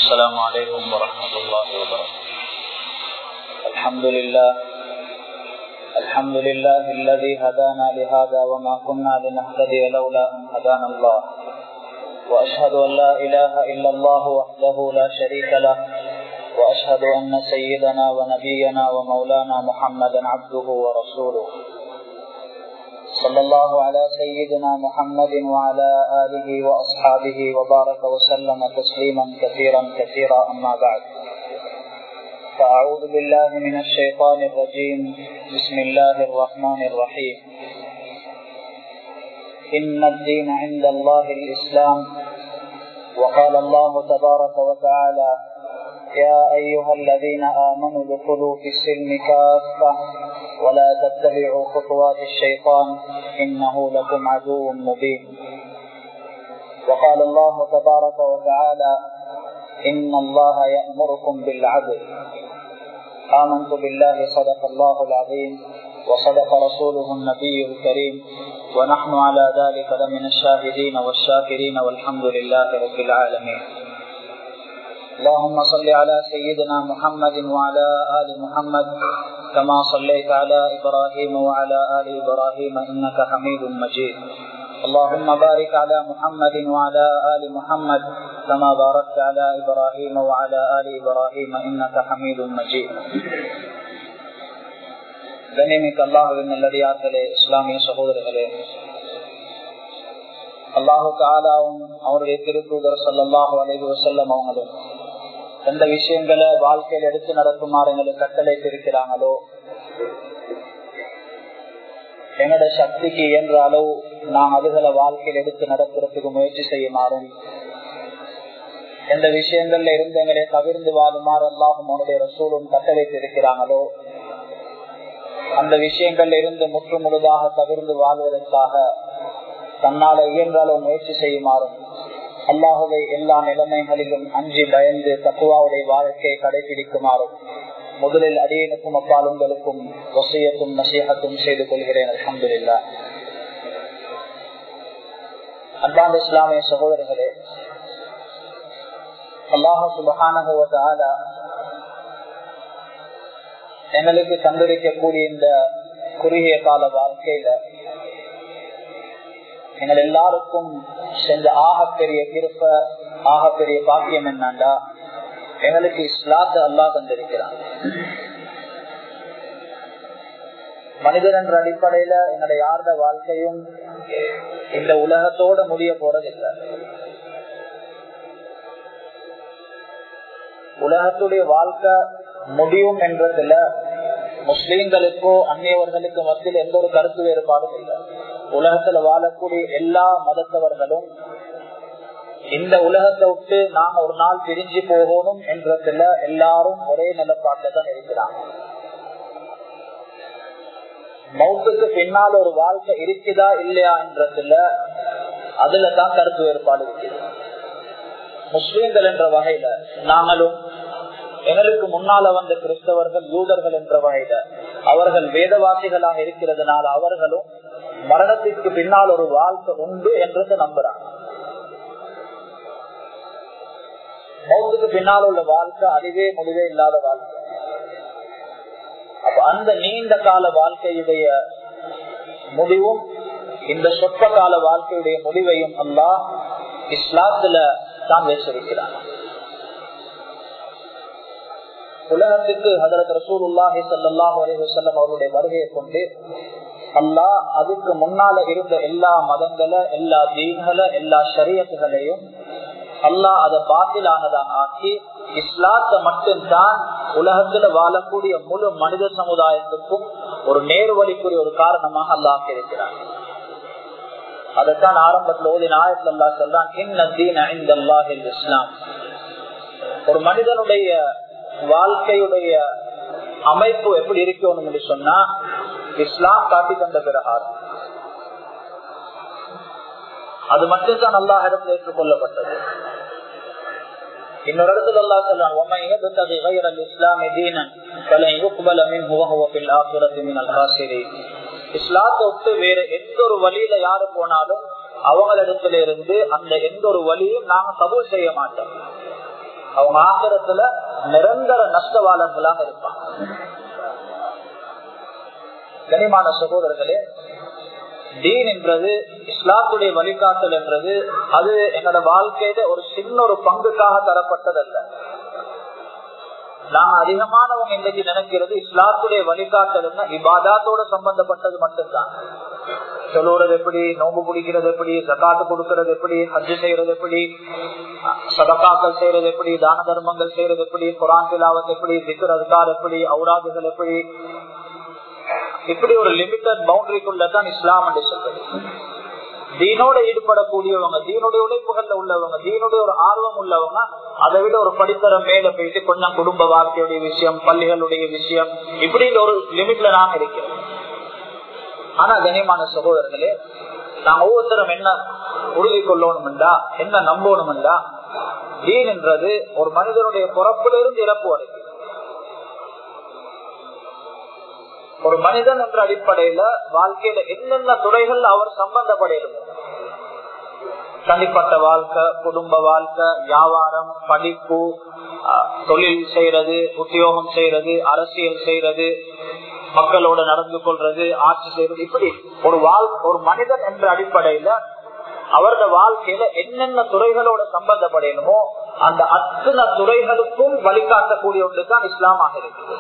السلام عليكم ورحمة الله وبركاته الحمد لله الحمد لله الذي هدانا لهذا وما كنا لنهتدي لولا أن هدانا الله وأشهد أن لا إله إلا الله وحده لا شريك له وأشهد أن سيدنا ونبينا ومولانا محمدا عبده ورسوله صلى الله على سيدنا محمد وعلى آله وأصحابه وبارك وسلم تسليما كثيرا كثيرا أما بعد فأعوذ بالله من الشيطان الرجيم بسم الله الرحمن الرحيم إن الدين عند الله الإسلام وقال الله تبارك وتعالى يا أيها الذين آمنوا ادخلوا في السلم كافة ولا تتبعوا خطوات الشيطان إنه لكم عدو مبين وقال الله تبارك وتعالى إن الله يأمركم بالعدل آمنت بالله صدق الله العظيم وصدق رسوله النبي الكريم ونحن على ذلك لمن الشاهدين والشاكرين والحمد لله رب العالمين اللهم صل على سيدنا محمد وعلى آل محمد كما صليت على إبراهيم وعلى آل إبراهيم إنك حميد مجيد اللهم بارك على محمد وعلى آل محمد كما باركت على إبراهيم وعلى آل إبراهيم إنك حميد مجيد கண்ணியமிக்க அல்லாஹுவின் நல்லடியார்களே இஸ்லாமிய சகோதரர்களே அல்லாஹு தாலாவும் அவருடைய திருத்தூதர் சல்லாஹு அலைஹி வசல்லம் அவங்களும் எந்த விஷயங்களை வாழ்க்கையில் எடுத்து நடக்குமாறு எங்களுக்கு கட்டளைக்கு இருக்கிறாங்களோ எங்களோட சக்திக்கு இயன்ற அளவு நாம் அதுகளை வாழ்க்கையில் எடுத்து நடக்கிறதுக்கு முயற்சி செய்யுமாறும் எந்த விஷயங்கள்ல இருந்து எங்களை தவிர்ந்து வாழுமாறு அல்லாஹும் அவனுடைய ரசூலும் கட்டளைக்கு இருக்கிறாங்களோ அந்த விஷயங்கள்ல இருந்து முற்று முழுதாக தவிர்ந்து வாழ்வதற்காக தன்னால இயன்றாலும் முயற்சி செய்யுமாறும் அல்லாஹுவை எல்லா நிலைமைகளிலும் அஞ்சி பயந்து தக்குவாவுடைய வாழ்க்கையை கடைபிடிக்குமாறும் முதலில் அடியனுக்கும் அப்பால் உங்களுக்கும் வசியத்தும் நசீகத்தும் செய்து கொள்கிறேன் அலமதுல்லா அன்பாந்த இஸ்லாமிய சகோதரர்களே அல்லாஹு சுபகான எங்களுக்கு தந்திருக்கக்கூடிய இந்த குறுகிய கால வாழ்க்கையில எங்கள் எல்லாருக்கும் செஞ்ச ஆகப்பெரிய கிருப்ப ஆகப்பெரிய பாக்கியம் என்னண்டா எங்களுக்கு இஸ்லாத்த அல்லா தந்திருக்கிறான் மனிதன் என்ற அடிப்படையில எங்களுடைய யார்த வாழ்க்கையும் இந்த உலகத்தோட முடிய போறதில்லை உலகத்துடைய வாழ்க்கை முடியும் என்றதுல முஸ்லீம்களுக்கோ அந்நியவர்களுக்கு மத்தியில் எந்த ஒரு கருத்து வேறுபாடும் இல்லை உலகத்துல வாழக்கூடிய எல்லா மதத்தவர்களும் இந்த உலகத்தை விட்டு நாங்க ஒரு நாள் பிரிஞ்சு போகணும் என்றதுல எல்லாரும் ஒரே நிலப்பாட்டில் தான் இருக்கிறாங்க மௌத்துக்கு பின்னால் ஒரு வாழ்க்கை இருக்குதா இல்லையா என்றதுல அதுல தான் கருத்து வேறுபாடு இருக்குது முஸ்லீம்கள் என்ற வகையில நாங்களும் எங்களுக்கு முன்னால வந்த கிறிஸ்தவர்கள் யூதர்கள் என்ற வகையில அவர்கள் வேதவாசிகளாக இருக்கிறதுனால அவர்களும் மரணத்திற்கு பின்னால் ஒரு வாழ்க்கை உண்டு என்றது நம்புறாங்க மௌத்துக்கு பின்னால் உள்ள வாழ்க்கை அதுவே முடிவே இல்லாத வாழ்க்கை அப்ப அந்த நீண்ட கால வாழ்க்கையுடைய முடிவும் இந்த சொற்ப கால வாழ்க்கையுடைய முடிவையும் அல்லா இஸ்லாத்துல தான் வச்சிருக்கிறான் உலகத்துக்கு ஹதரத் ரசூலுல்லாஹி சல்லாஹூ அலி வசல்லம் அவருடைய வருகையை கொண்டு அல்லா அதுக்கு முன்னால இருந்த எல்லா மதங்களை எல்லா தீன்களை எல்லா ஷரியத்துகளையும் அல்லா அதை பாத்திலானதாக ஆக்கி இஸ்லாத்தை மட்டும்தான் உலகத்துல வாழக்கூடிய முழு மனித சமுதாயத்துக்கும் ஒரு நேர்வழிக்குரிய ஒரு காரணமாக அல்லாஹ் இருக்கிறார் அதைத்தான் ஆரம்பத்தில் ஓதி நாயத்தில் அல்லா சொல்றான் இஸ்லாம் ஒரு மனிதனுடைய வாழ்க்கையுடைய அமைப்பு எப்படி இருக்கணும் சொன்னா இஸ்லாம் காட்டி தந்த பிரகாரம் அது மட்டும்தான் நல்லா இடத்துல ஏற்றுக்கொள்ளப்பட்டது இன்னொரு இடத்துல அல்லா சொல்றான் இஸ்லாத்தை விட்டு வேற எந்த ஒரு வழியில யாரு போனாலும் அவங்களிடத்துல இருந்து அந்த எந்த ஒரு வழியும் நாங்க கபூல் செய்ய மாட்டோம் அவங்க ஆக்கிரத்துல நிரந்தர நஷ்டவாளர்களாக இருப்பாங்க கனிமான சகோதரர்களே தீன் என்றது இஸ்லாத்துடைய வழிகாட்டல் என்றது அது என்னோட வாழ்க்கையில ஒரு சின்ன ஒரு பங்குக்காக தரப்பட்டதல்ல நாங்க அதிகமானவங்க இன்னைக்கு நினைக்கிறது இஸ்லாத்துடைய வழிகாட்டல் இபாதாத்தோட சம்பந்தப்பட்டது மட்டும்தான் சொல்லுறது எப்படி நோம்பு பிடிக்கிறது எப்படி சக்காத்து கொடுக்கறது எப்படி ஹஜ்ஜு செய்யறது எப்படி சதக்காக்கள் செய்யறது எப்படி தான தர்மங்கள் செய்யறது எப்படி குரான் திலாவத் எப்படி திக்கர் அதுக்கார் எப்படி ஔராதுகள் எப்படி இப்படி ஒரு லிமிட்டட் பவுண்டரிக்குள்ள தான் இஸ்லாம் என்று சொல்றது தீனோட ஈடுபடக்கூடியவங்க தீனுடைய உழைப்புகள்ல உள்ளவங்க தீனுடைய ஒரு ஆர்வம் உள்ளவங்க அதை விட ஒரு படித்தரம் மேல போயிட்டு கொஞ்சம் குடும்ப வாழ்க்கையுடைய விஷயம் பள்ளிகளுடைய விஷயம் இப்படிங்கிற ஒரு லிமிட்ல நாங்க இருக்கிறோம் ஆனா கனியமான சகோதரர்களே நாங்க ஒவ்வொருத்தரும் என்ன உறுதி கொள்ளணும்டா என்ன நம்பணும்டா தீன் என்றது ஒரு மனிதனுடைய பிறப்புல இருந்து இறப்பு வரைக்கும் ஒரு மனிதன் என்ற அடிப்படையில வாழ்க்கையில என்னென்ன துறைகள் அவர் சம்பந்தப்படையணும் தனிப்பட்ட வாழ்க்கை குடும்ப வாழ்க்கை வியாபாரம் படிப்பு தொழில் செய்யறது உத்தியோகம் செய்யறது அரசியல் செய்யறது மக்களோட நடந்து கொள்றது ஆட்சி செய்யறது இப்படி ஒரு வாழ் ஒரு மனிதன் என்ற அடிப்படையில அவரது வாழ்க்கையில என்னென்ன துறைகளோட சம்பந்தப்படையணுமோ அந்த அத்தனை துறைகளுக்கும் வழிகாட்டக்கூடிய ஒன்று தான் இஸ்லாமாக இருக்குது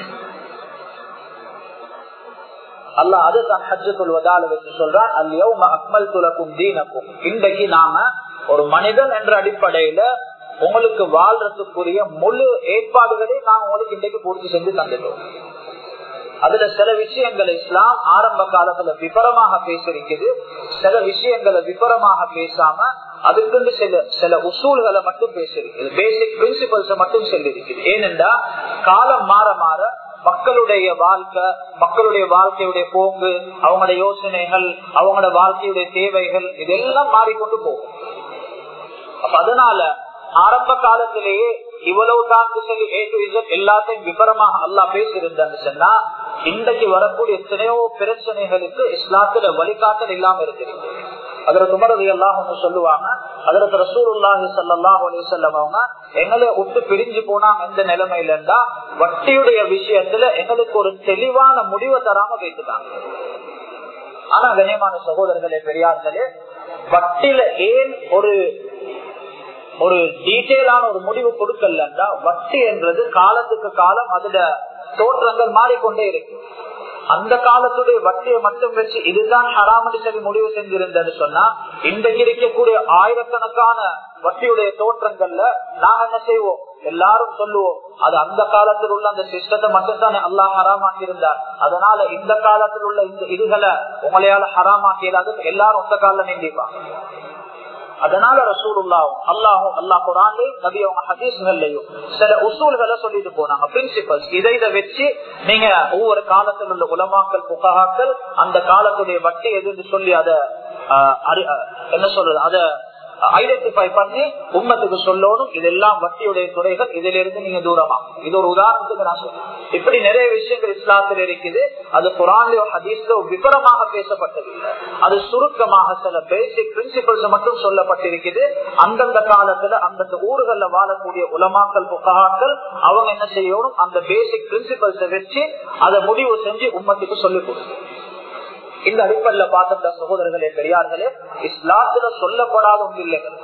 அல்ல அது தான் ஹஜ்ஜத்துல் வதால வச்சு சொல்றான் அல்லியோ அக்மல் துலக்கும் தீனக்கும் இன்றைக்கு நாம ஒரு மனிதன் என்ற அடிப்படையில உங்களுக்கு வாழ்றதுக்குரிய முழு ஏற்பாடுகளையும் நான் உங்களுக்கு இன்றைக்கு பூர்த்தி செஞ்சு தந்துட்டோம் அதுல சில விஷயங்களை இஸ்லாம் ஆரம்ப காலத்துல விபரமாக பேசிருக்குது சில விஷயங்களை விபரமாக பேசாம அதுக்குன்னு சில சில உசூல்களை மட்டும் பேசிருக்குது பேசிக் பிரின்சிபல்ஸ் மட்டும் சொல்லிருக்குது ஏனென்றா காலம் மாற மாற மக்களுடைய வாழ்க்கை மக்களுடைய வாழ்க்கையுடைய போக்கு அவங்களோட யோசனைகள் அவங்களோட வாழ்க்கையுடைய தேவைகள் இதெல்லாம் மாறிக்கொண்டு போகும் அப்ப அதனால ஆரம்ப காலத்திலேயே இவ்வளவு தான் சொல்லி ஏ டு இசட் எல்லாத்தையும் விபரமாக அல்லா பேசியிருந்தான்னு சொன்னா இன்றைக்கு வரக்கூடிய எத்தனையோ பிரச்சனைகளுக்கு இஸ்லாத்துல வழிகாட்டல் இல்லாம இருக்கிறது அதுல துமரது எல்லாம் ஒண்ணு சொல்லுவாங்க அதுல ரசூலுல்லாஹி சல்லாஹ் அலிசல்லம் அவங்க எங்களை விட்டு பிரிஞ்சு போனாங்க எந்த நிலைமையில இருந்தா வட்டியுடைய விஷயத்துல எங்களுக்கு ஒரு தெளிவான முடிவை தராம வைத்துட்டாங்க ஆனா கண்ணியமான சகோதரர்களே பெரியார்களே வட்டில ஏன் ஒரு ஒரு டீட்டெயிலான ஒரு முடிவு கொடுக்கலன்னா வட்டி என்றது காலத்துக்கு காலம் அதுல தோற்றங்கள் மாறிக்கொண்டே இருக்கு அந்த காலத்துடைய வட்டியை மட்டும் வச்சு இதுதான் ஹராமடி சரி முடிவு செஞ்சிருந்தேன்னு சொன்னா இன்றைக்கு இருக்கக்கூடிய ஆயிரக்கணக்கான வட்டியுடைய தோற்றங்கள்ல நாங்க என்ன செய்வோம் எல்லாரும் சொல்லுவோம் அது அந்த காலத்தில் உள்ள அந்த சிஸ்டத்தை மட்டும் தானே அல்லாஹ் ஹராமாக்கி இருந்தார் அதனால இந்த காலத்தில் உள்ள இந்த இதுகளை உங்களையால ஹராமாக்கியது எல்லாரும் ஒத்த கால நீண்டிப்பாங்க அதனால ரசூலுல்லாவும் அல்லாஹும் அல்லா குரான்லயும் நபி அவங்க ஹதீஸ்கள்லயும் சில உசூல்களை சொல்லிட்டு போனாங்க பிரின்சிபல்ஸ் இதை இதை வச்சு நீங்க ஒவ்வொரு காலத்தில் உள்ள உலமாக்கல் புகாக்கள் அந்த காலத்துடைய வட்டி எதுன்னு சொல்லி அத என்ன சொல்றது அத ஐடென்டிஃபை பண்ணி உண்மத்துக்கு சொல்லணும் இதெல்லாம் வட்டியுடைய துறைகள் இதுல இருந்து நீங்க தூரமா இது ஒரு உதாரணத்துக்கு நான் சொல்றேன் இப்படி நிறைய விஷயங்கள் இஸ்லாத்தில் இருக்குது அது குரான்லயோ ஹதீஸ்லோ விபரமாக பேசப்பட்டது அது சுருக்கமாக சில பேசிக் பிரின்சிபல்ஸ் மட்டும் சொல்லப்பட்டிருக்குது அந்தந்த காலத்துல அந்தந்த ஊர்கள்ல வாழக்கூடிய உலமாக்கல் புகாக்கள் அவங்க என்ன செய்யணும் அந்த பேசிக் பிரின்சிபல்ஸை வச்சு அதை முடிவு செஞ்சு உண்மத்துக்கு சொல்லிக் கொடுக்கணும் இந்த அடிப்படையில பார்த்த சகோதரர்களே பெரியார்களே இஸ்லாத்துல சொல்லப்படாத ஒன்று இல்லைகள்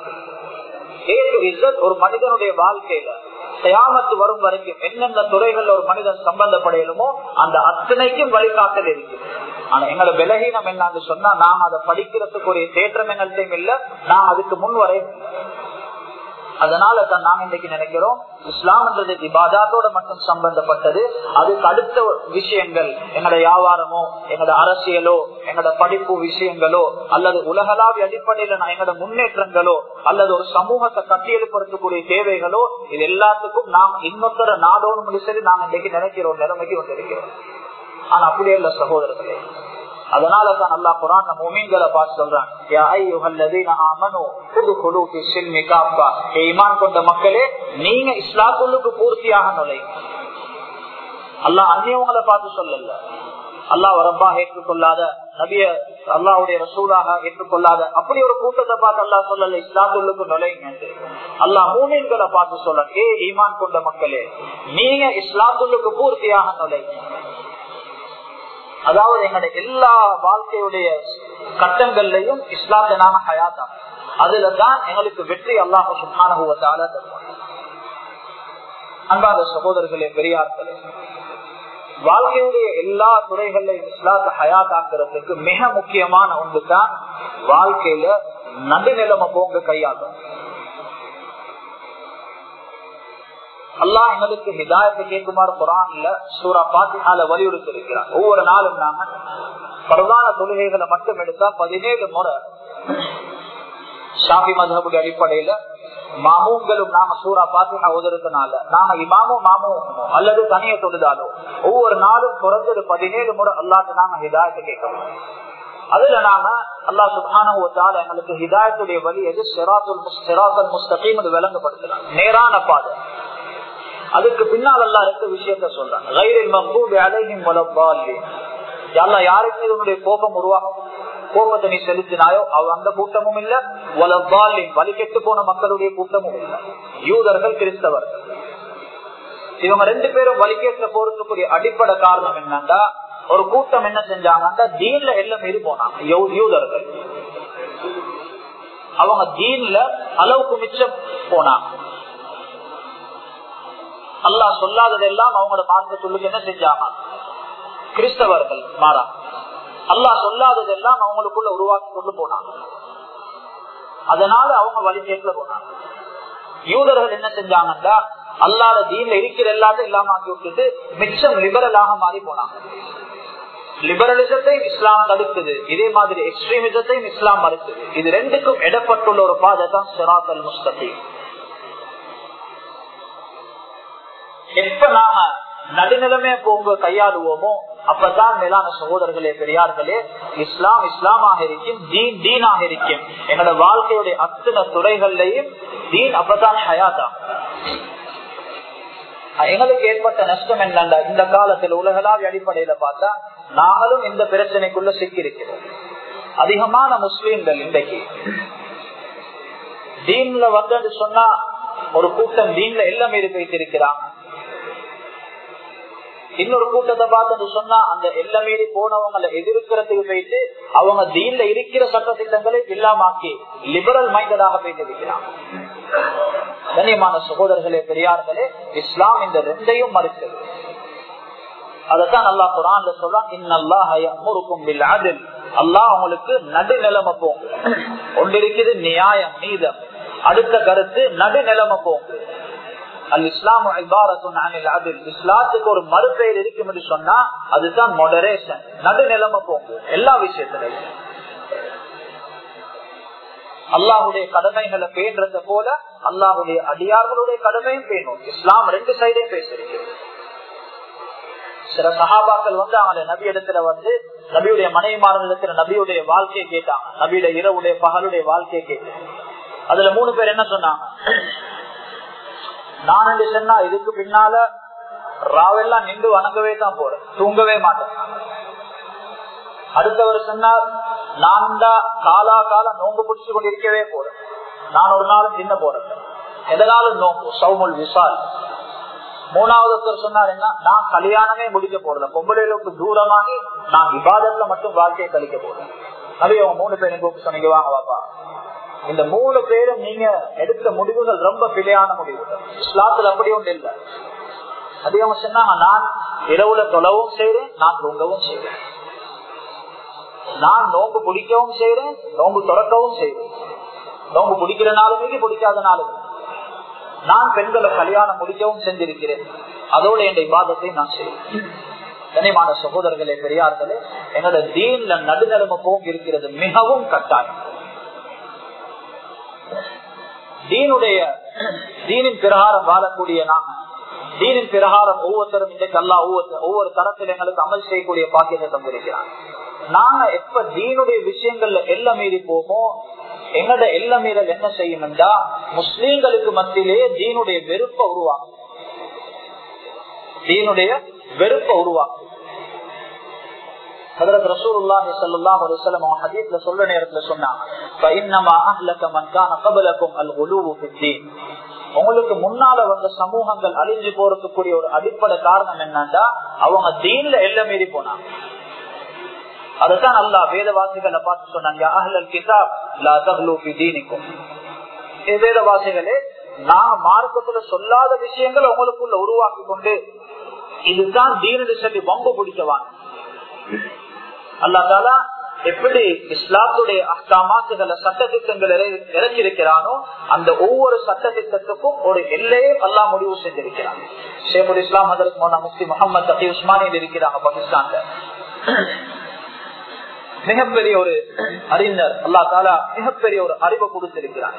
ஒரு மனிதனுடைய வாழ்க்கையில தயாமத்து வரும் வரைக்கும் என்னென்ன துறைகள் ஒரு மனிதன் சம்பந்தப்படையணுமோ அந்த அத்தனைக்கும் வழிகாட்டல் இருக்கு ஆனா எங்களோட விலகீனம் என்னன்னு சொன்னா நாம் அதை படிக்கிறதுக்கு ஒரு தேற்றம் எங்கள்கிட்டையும் இல்ல நான் அதுக்கு முன் வரையும் அதனால தான் நாங்க இன்னைக்கு நினைக்கிறோம் இஸ்லாம்ன்றது இபாதாத்தோட மட்டும் சம்பந்தப்பட்டது அதுக்கு அடுத்த விஷயங்கள் எங்களோட வியாபாரமோ எங்களோட அரசியலோ எங்களோட படிப்பு விஷயங்களோ அல்லது உலகளாவிய அடிப்படையில எங்களோட முன்னேற்றங்களோ அல்லது ஒரு சமூகத்தை கட்டியெழுப்புறதுக்குரிய தேவைகளோ இது எல்லாத்துக்கும் நாம் இன்னொருத்தர நாடோன்னு சரி நாங்க இன்னைக்கு நினைக்கிறோம் நிலைமைக்கு வந்து இருக்கிறோம் ஆனா அப்படியே இல்ல சகோதரர்களே அதனால தான் அல்லா குரான் மோமீன்களை பார்த்து சொல்றான் கொண்ட மக்களே நீங்க இஸ்லாத்துள்ளுக்கு பூர்த்தியாக நுழையுங்க அல்லா அந்நியவங்களை பார்த்து சொல்லல அல்லாஹ் ரப்பா ஏற்றுக்கொள்ளாத நபிய அல்லாவுடைய ரசூலாக ஏற்றுக்கொள்ளாத அப்படி ஒரு கூட்டத்தை பார்த்து அல்லா சொல்லல இஸ்லாத்துள்ளுக்கு நுழைங்க அல்லாஹ் மூமின்களை பார்த்து சொல்ல ஏ ஈமான் கொண்ட மக்களே நீங்க இஸ்லாத்துள்ளுக்கு பூர்த்தியாக நுழைங்க அதாவது எங்களுடைய எல்லா வாழ்க்கையுடைய கட்டங்கள்லையும் இஸ்லாத்தை நாம ஹயாத்தா அதுல தான் எங்களுக்கு வெற்றி அல்லாஹ் சுகானுபவத்தால அன்பாத சகோதரர்களே பெரியார்களே வாழ்க்கையுடைய எல்லா துறைகளையும் இஸ்லாத்தை ஹயாத்தாக்குறதுக்கு மிக முக்கியமான ஒன்று தான் வாழ்க்கையில நடுநிலைமை போங்க கையாளும் அல்லா எங்களுக்கு ஹிதாயத்தை கேட்குமாறு குரான்ல சூரா பாத்தியால வலியுறுத்தி இருக்கிறார் ஒவ்வொரு நாளும் நாம பிரதான தொழுகைகளை மட்டும் எடுத்தா பதினேழு முறை ஷாபி மதபுடைய அடிப்படையில மாமூங்களும் நாம சூறா பாத்தியா உதறதுனால நாம இமாமும் மாமும் அல்லது தனிய தொழுதாலோ ஒவ்வொரு நாளும் குறைஞ்சது பதினேழு முறை அல்லாட்டு நாம ஹிதாயத்தை கேட்கணும் அதுல நாம அல்லா சுபான எங்களுக்கு ஹிதாயத்துடைய வழி எது சிராத்துல் முஸ்தகீம் விளங்கப்படுத்தலாம் நேரான பாதை அதுக்கு பின்னால் அல்லா ரெண்டு விஷயத்த சொல்றான் ரயிலில் மக்கூபி அலையும் அல்லா யாருக்கு இதனுடைய கோபம் உருவாகும் கோபத்தை நீ செலுத்தினாயோ அவ அந்த கூட்டமும் இல்ல வலவாலின் வலி கெட்டு போன மக்களுடைய கூட்டமும் இல்ல யூதர்கள் கிறிஸ்தவர்கள் இவங்க ரெண்டு பேரும் வலிக்கேற்ற போறதுக்குரிய அடிப்படை காரணம் என்னன்னா ஒரு கூட்டம் என்ன செஞ்சாங்கன்னா தீன்ல எல்லாம் மீறி போனாங்க யூதர்கள் அவங்க தீன்ல அளவுக்கு மிச்சம் போனாங்க அல்லாஹ் சொல்லாததெல்லாம் அவங்களோட மார்க்க சொல்லுக்கு என்ன செஞ்சாங்க கிறிஸ்தவர்கள் மாறா அல்லாஹ் சொல்லாததெல்லாம் அவங்களுக்குள்ள உருவாக்கி கொண்டு போனாங்க அதனால அவங்க வழிகேட்டுல போனாங்க யூதர்கள் என்ன செஞ்சாங்கன்னா அல்லாத தீன்ல இருக்கிற எல்லாத்தையும் இல்லாம ஆக்கி விட்டுட்டு மிச்சம் லிபரலாக மாறி போனாங்க லிபரலிசத்தையும் இஸ்லாம் தடுக்குது இதே மாதிரி எக்ஸ்ட்ரீமிசத்தையும் இஸ்லாம் மறுக்குது இது ரெண்டுக்கும் இடப்பட்டுள்ள ஒரு பாதை தான் சிராத் அல் முஸ்தகீம் எப்ப நாம நடுநிலைமை போங்க கையாளுவோமோ அப்பதான் மேலான சகோதரர்களே பெரியார்களே இஸ்லாம் இஸ்லாமாக இருக்கும் தீன் தீனாக இருக்கும் எங்களோட வாழ்க்கையுடைய அத்தனை துறைகள்லையும் தீன் அப்பதான் ஹயாத்தா எங்களுக்கு ஏற்பட்ட நஷ்டம் என்னண்டா இந்த காலத்தில் உலகளாவிய அடிப்படையில பார்த்தா நாங்களும் இந்த பிரச்சனைக்குள்ள சிக்கியிருக்கிறோம் அதிகமான முஸ்லீம்கள் இன்றைக்கு தீன்ல வந்து சொன்னா ஒரு கூட்டம் தீன்ல எல்லாம் மீறி வைத்திருக்கிறாங்க இன்னொரு கூட்டத்தை பார்த்து சொன்னா அந்த எல்லை மீறி போனவங்களை எதிர்க்கிறதுக்கு போயிட்டு அவங்க தீன்ல இருக்கிற சட்ட திட்டங்களை இல்லாமாக்கி லிபரல் மைண்டடாக போயிட்டு இருக்கிறாங்க கண்ணியமான சகோதரர்களே பெரியார்களே இஸ்லாம் இந்த ரெண்டையும் மறுக்கிறது அதத்தான் அல்லா குரான்ல சொல்றான் இன்னல்லாஹுக்கும் அல்லாஹ் உங்களுக்கு நடுநிலைமை போங்க ஒன்று இருக்குது நியாயம் நீதம் அடுத்த கருத்து நடுநிலைமை போங்க அல் இஸ்லாம் இஸ்லாத்துக்கு ஒரு மறுபெயர் இருக்கும் என்று சொன்னா அதுதான் மொடரேஷன் நடுநிலைமை போங்க எல்லா விஷயத்திலையும் அல்லாஹுடைய கடமைகளை பேன்றத போல அல்லாஹுடைய அடியார்களுடைய கடமையும் பேணும் இஸ்லாம் ரெண்டு சைடையும் பேசிருக்கிறது சில சகாபாக்கள் வந்து அவங்க நபி இடத்துல வந்து நபியுடைய மனைவிமாரத்தில் நபியுடைய வாழ்க்கையை கேட்டாங்க நபியுடைய இரவுடைய பகலுடைய வாழ்க்கையை கேட்டாங்க அதுல மூணு பேர் என்ன சொன்னாங்க நான் என்று சொன்னா இதுக்கு பின்னால ராவெல்லாம் நின்று வணங்கவே தான் போறேன் தூங்கவே மாட்டேன் அடுத்தவர் சொன்னார் நான் தான் காலா காலம் நோம்பு பிடிச்சு கொண்டு இருக்கவே போறேன் நான் ஒரு நாளும் தின்ன போறேன் எதனாலும் நோம்பு சவுமுல் விசால் மூணாவது ஒருத்தர் சொன்னார் என்ன நான் கல்யாணமே முடிக்க போறேன் பொம்பளைகளுக்கு தூரமாகி நான் விவாதத்துல மட்டும் வாழ்க்கையை கழிக்க போறேன் அது அவங்க மூணு பேரும் கூப்பிட்டு சொன்னீங்க வாங்க வாப்பா இந்த மூணு பேரும் நீங்க எடுத்த முடிவுகள் ரொம்ப பிழையான முடிவுகள் இஸ்லாத்துல அப்படி ஒன்று இல்லை அதே அவங்க சொன்னாங்க நான் இரவுல தொலைவும் செய்யறேன் நான் தூங்கவும் செய்யறேன் நான் நோம்பு பிடிக்கவும் செய்யறேன் நோம்பு துறக்கவும் செய்யறேன் நோம்பு பிடிக்கிற நாளுமே பிடிக்காத நாளுமே நான் பெண்களை கல்யாணம் முடிக்கவும் செஞ்சிருக்கிறேன் அதோட என் விவாதத்தை நான் செய்வேன் கனிமான சகோதரர்களே பெரியார்களே என்னோட தீன்ல நடுநிலைமை போங்க இருக்கிறது மிகவும் கட்டாயம் தீனுடைய தீனின் பிரகாரம் வாழக்கூடிய நாம தீனின் பிரகாரம் ஒவ்வொருத்தரும் இன்றைக்கு அல்லா ஒவ்வொரு தரத்தில் எங்களுக்கு அமல் செய்யக்கூடிய பாக்கியத்தை தந்திருக்கிறான் நாங்க எப்ப தீனுடைய விஷயங்கள்ல எல்லாம் மீறி போமோ எங்கட எல்ல மீறல் என்ன செய்யும் என்றா முஸ்லீம்களுக்கு மத்தியிலே தீனுடைய வெறுப்ப உருவாக்கும் தீனுடைய வெறுப்ப உருவாக்கும் ஹதரத் ரசூலுல்லாஹி ஸல்லல்லாஹு அலைஹி வஸல்லம் அவங்க ஹதீஸ்ல சொல்ற நேரத்துல சொன்னாங்க ஃபஇன்னமா அஹ்லக மன் கான கபலக்கும் அல் குலூவு ஃபித்தீன் உங்களுக்கு முன்னால வந்த சமூகங்கள் அழிஞ்சு போறதுக்குரிய ஒரு அடிப்படை காரணம் என்னன்னா அவங்க தீன்ல எல்லை மீறி போனாங்க அதுதான் அல்லா வேதவாசிகளை பார்த்து சொன்னாங்க அஹ்லல் கிதாப் லா தஹ்லு ஃபி தீனிக்கும் ஏ வேதவாசிகளே நான் மார்க்கத்துல சொல்லாத விஷயங்கள் உங்களுக்குள்ள உருவாக்கி கொண்டு இதுதான் தீனு சொல்லி வம்பு பிடிக்கவாங்க அல்லா தாலா எப்படி இஸ்லாத்துடைய அஸ்தாமாத்துகளை சட்டத்திட்டங்கள் இறக்கியிருக்கிறானோ அந்த ஒவ்வொரு சட்டத்திட்டத்துக்கும் ஒரு எல்லையே அல்லா முடிவு செஞ்சிருக்கிறான் ஷேகுல் இஸ்லாம் அதற்கு மோனா முஃப்தி முகமது தகி உஸ்மானியில் இருக்கிறாங்க பாகிஸ்தான்ல மிகப்பெரிய ஒரு அறிஞர் அல்லா தாலா மிகப்பெரிய ஒரு அறிவை கொடுத்திருக்கிறார்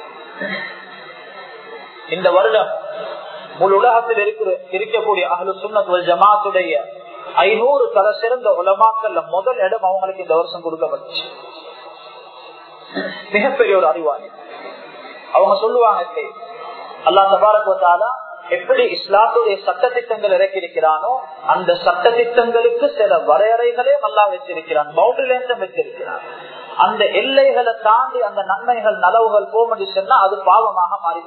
இந்த வருடம் முழு உலகத்தில் இருக்கிற இருக்கக்கூடிய அகலு சுண்ணத் ஜமாத்துடைய ஐநூறு தலை சிறந்த உலமாக்கல்ல முதல் இடம் அவங்களுக்கு இந்த வருஷம் கொடுக்கப்பட்டுச்சு மிகப்பெரிய ஒரு அறிவாளி அவங்க சொல்லுவாங்க அல்லா தபாரத்வாலா எப்படி இஸ்லாத்துடைய சட்டத்திட்டங்கள் இறக்கியிருக்கிறானோ அந்த சட்டத்திட்டங்களுக்கு சில வரையறைகளே நல்லா வச்சிருக்கிறான் பவுண்டரி லைன்ஸும் வச்சிருக்கிறான் அந்த எல்லைகளை தாண்டி அந்த நன்மைகள் நலவுகள் போமடி சொன்னா அது பாவமாக மாறி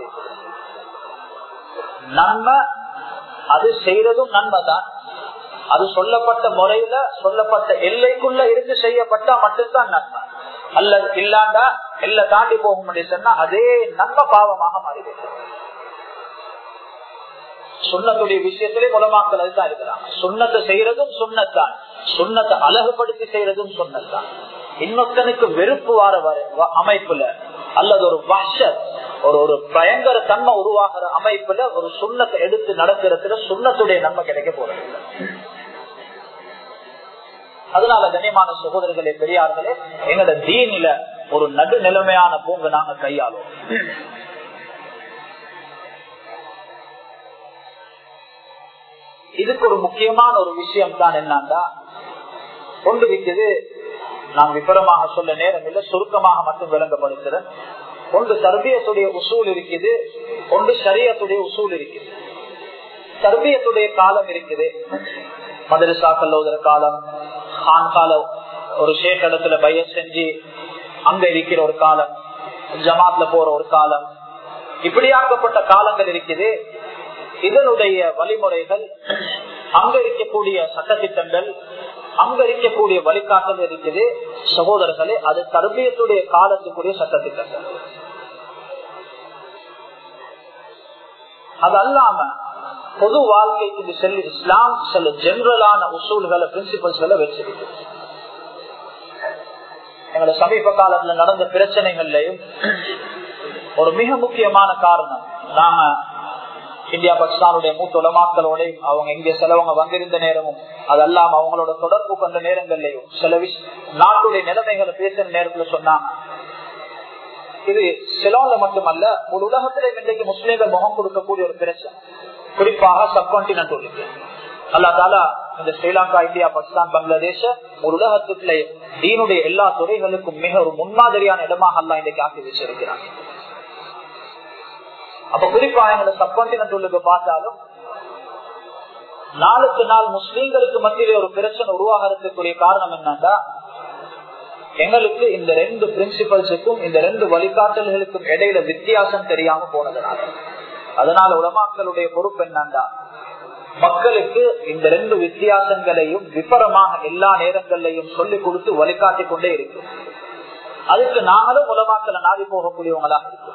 நன்மை அது செய்யறதும் நன்மை தான் அது சொல்லப்பட்ட முறையில சொல்லப்பட்ட எல்லைக்குள்ள இருந்து செய்யப்பட்டா மட்டும்தான் நன்மை அல்ல இல்லாண்டா எல்லை தாண்டி போக முடியும் சொன்னா அதே நன்மை பாவமாக மாறிவிடும் சுண்ணத்துடைய விஷயத்திலே மூலமாக்கள் அதுதான் இருக்கிறாங்க சுண்ணத்தை செய்யறதும் சுண்ணத்தான் சுண்ணத்தை அழகுபடுத்தி செய்யறதும் சுண்ணத்தான் இன்னொருத்தனுக்கு வெறுப்பு வார அமைப்புல அல்லது ஒரு வஷர் ஒரு ஒரு பயங்கர தன்மை உருவாகிற அமைப்புல ஒரு சுண்ணத்தை எடுத்து நடக்கிறதுல சுண்ணத்துடைய நன்மை கிடைக்க போறது அதனால கண்ணியமான சகோதரர்களே பெரியார்களே எங்களோட தீனில ஒரு நடு நிலைமையான பூங்கு நாங்க கையாளும் இதுக்கு ஒரு முக்கியமான ஒரு விஷயம் தான் என்னன்னா கொண்டு இருக்குது நான் விபரமாக சொல்ல நேரம் இல்லை சுருக்கமாக மட்டும் விளங்கப்படுத்துறேன் ஒன்று தர்பியத்துடைய உசூல் இருக்குது ஒன்று சரியத்துடைய உசூல் இருக்குது தர்பியத்துடைய காலம் இருக்குது மதரசாக்கள் ஓதுற காலம் ஆண் காலம் ஒரு ஷேக் இடத்துல பய செஞ்சு அங்க இருக்கிற ஒரு காலம் ஜமாத்ல போற ஒரு காலம் இப்படியாக்கப்பட்ட காலங்கள் இருக்குது இதனுடைய வழிமுறைகள் அங்க இருக்கக்கூடிய சட்டத்திட்டங்கள் அங்க இருக்கக்கூடிய வழிகாட்டல் இருக்குது சகோதரர்களே அது தர்பியத்துடைய காலத்துக்குரிய சட்டத்திட்டங்கள் அது அல்லாம பொது வாழ்க்கைக்கு செல்லி இஸ்லாம் சில ஜெனரலான உசூல்களை பிரின்சிபல்ஸ்களை வச்சிருக்கு எங்களோட சமீப காலத்துல நடந்த பிரச்சனைகள்லயும் ஒரு மிக முக்கியமான காரணம் நாம இந்தியா பாகிஸ்தானுடைய மூத்த உலமாக்களோட அவங்க இங்க சிலவங்க வந்திருந்த நேரமும் அது அல்லாம அவங்களோட தொடர்பு கொண்ட நேரங்கள்லயும் சில விஷ நாட்டுடைய நிலைமைகளை பேசுற நேரத்துல சொன்னாங்க இது சிலோன்ல மட்டுமல்ல ஒரு உலகத்திலே இன்றைக்கு முஸ்லீம்கள் முகம் கொடுக்கக்கூடிய ஒரு பிரச்சனை குறிப்பாக சப்கான்டினென்ட் இருக்கு அல்லா தாலா இந்த ஸ்ரீலங்கா இந்தியா பாகிஸ்தான் பங்களாதேஷ ஒரு உலகத்துக்குள்ள தீனுடைய எல்லா துறைகளுக்கும் மிக ஒரு முன்மாதிரியான இடமாக அல்லா இன்றைக்கு ஆக்கி வச்சிருக்கிறாங்க அப்ப குறிப்பா எங்களை சப்கான்டினென்ட் உள்ளுக்கு பார்த்தாலும் நாளுக்கு நாள் முஸ்லீம்களுக்கு மத்தியிலே ஒரு பிரச்சனை உருவாகிறதுக்குரிய காரணம் என்னன்னா எங்களுக்கு இந்த ரெண்டு பிரின்சிபல்ஸுக்கும் இந்த ரெண்டு வழிகாட்டல்களுக்கும் இடையில வித்தியாசம் தெரியாம போனதுனால அதனால உலமாக்களுடைய பொறுப்பு என்னண்டா மக்களுக்கு இந்த ரெண்டு வித்தியாசங்களையும் விபரமாக எல்லா நேரங்கள்லையும் சொல்லிக் கொடுத்து வழிகாட்டி கொண்டே இருக்கு அதுக்கு நாங்களும் உலமாக்களை நாடி போகக்கூடியவங்களா இருக்கு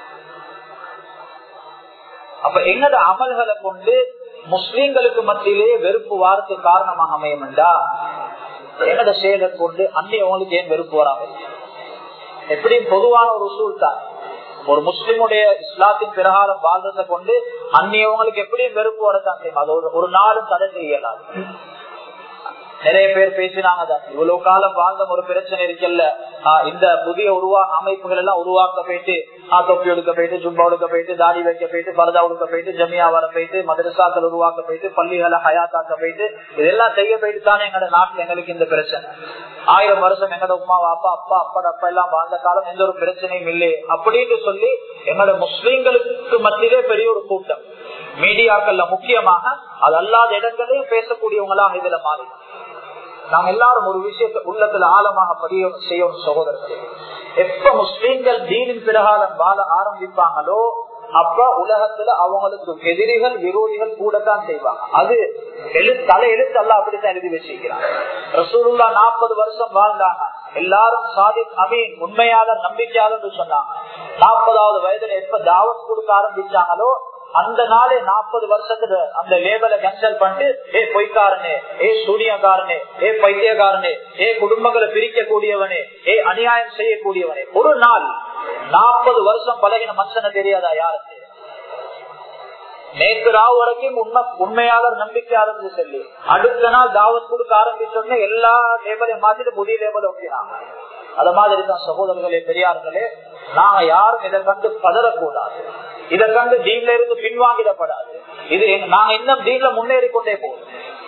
அப்ப எங்கட அமல்களை கொண்டு முஸ்லீம்களுக்கு மத்தியிலேயே வெறுப்பு வாரத்து காரணமாக அமையும் என்றா எங்கட செயலை கொண்டு அன்னையவங்களுக்கு ஏன் வெறுப்பு வராம எப்படியும் பொதுவான ஒரு சூழ் தான் ஒரு முஸ்லிமுடைய இஸ்லாத்தின் பிரகாரம் வாழ்றதை கொண்டு அந்நியவங்களுக்கு எப்படியும் வெறுப்பு வரத்தான் செய்யும் அது ஒரு நாளும் தடை செய்யலாது நிறைய பேர் பேசினாங்க இவ்வளவு காலம் வாழ்ந்த ஒரு பிரச்சனை இருக்குல்ல இந்த புதிய உருவா அமைப்புகள் எல்லாம் உருவாக்க போயிட்டு தொப்பி எடுக்க போயிட்டு ஜும்பா எடுக்க போயிட்டு தாடி வைக்க போயிட்டு பரதா உடுக்க போயிட்டு ஜமியா வர போயிட்டு மதரசாக்கள் உருவாக்க போயிட்டு பள்ளிகளை ஹயாத்தாக்க போயிட்டு இதெல்லாம் செய்ய போயிட்டு தானே எங்களோட நாட்டுல எங்களுக்கு இந்த பிரச்சனை ஆயிரம் வருஷம் எங்களோட உமா அப்பா அப்பா அப்பா அப்பா எல்லாம் வாழ்ந்த காலம் எந்த ஒரு பிரச்சனையும் இல்லை அப்படின்னு சொல்லி எங்களோட முஸ்லீம்களுக்கு மத்தியிலே பெரிய ஒரு கூட்டம் மீடியாக்கள்ல முக்கியமாக அது அல்லாத இடங்களையும் பேசக்கூடியவங்களாக இதுல மாறி நாம் எல்லாரும் ஒரு விஷயத்தை உள்ளத்துல ஆழமாக பதிய செய்யணும் சகோதரர்களே எப்ப முஸ்லீம்கள் தீனின் பிரகாரம் வாழ ஆரம்பிப்பாங்களோ அப்ப உலகத்துல அவங்களுக்கு எதிரிகள் விரோதிகள் கூட தான் செய்வாங்க அது எழு தலை எழுத்து அல்ல அப்படித்தான் எழுதி வச்சிருக்கிறாங்க ரசூலுல்லா நாற்பது வருஷம் வாழ்ந்தாங்க எல்லாரும் சாதித் அமீன் உண்மையாளர் நம்பிக்கையாளர் சொன்னாங்க நாற்பதாவது வயதுல எப்ப தாவத் கொடுக்க ஆரம்பிச்சாங்களோ அந்த நாளே நாற்பது வருஷத்துக்கு அந்த லேபலை கேன்சல் பண்ணிட்டு ஏ பொய்க்காரனே ஏ சூனியக்காரனே ஏ பைத்தியக்காரனே ஏ குடும்பங்களை பிரிக்க கூடியவனே ஏ அநியாயம் செய்யக்கூடியவனே ஒரு நாள் நாற்பது வருஷம் பழகின மனுஷன தெரியாதா யாருக்கு நேற்று ராவு வரைக்கும் உண்மை உண்மையாளர் நம்பிக்கையாளர் சொல்லி அடுத்த நாள் தாவத் கொடுக்க ஆரம்பிச்சோடனே எல்லா லேபலையும் மாத்திட்டு புதிய லேபல் ஒட்டினாங்க அத மாதிரி தான் சகோதரர்களே பெரியார்களே நாங்க யாரும் இதை கண்டு பதறக்கூடாது இதை கண்டு தீன்ல இருந்து பின்வாங்கிடப்படாது இது நாங்க இன்னும் தீன்ல முன்னேறி கொண்டே போவோம்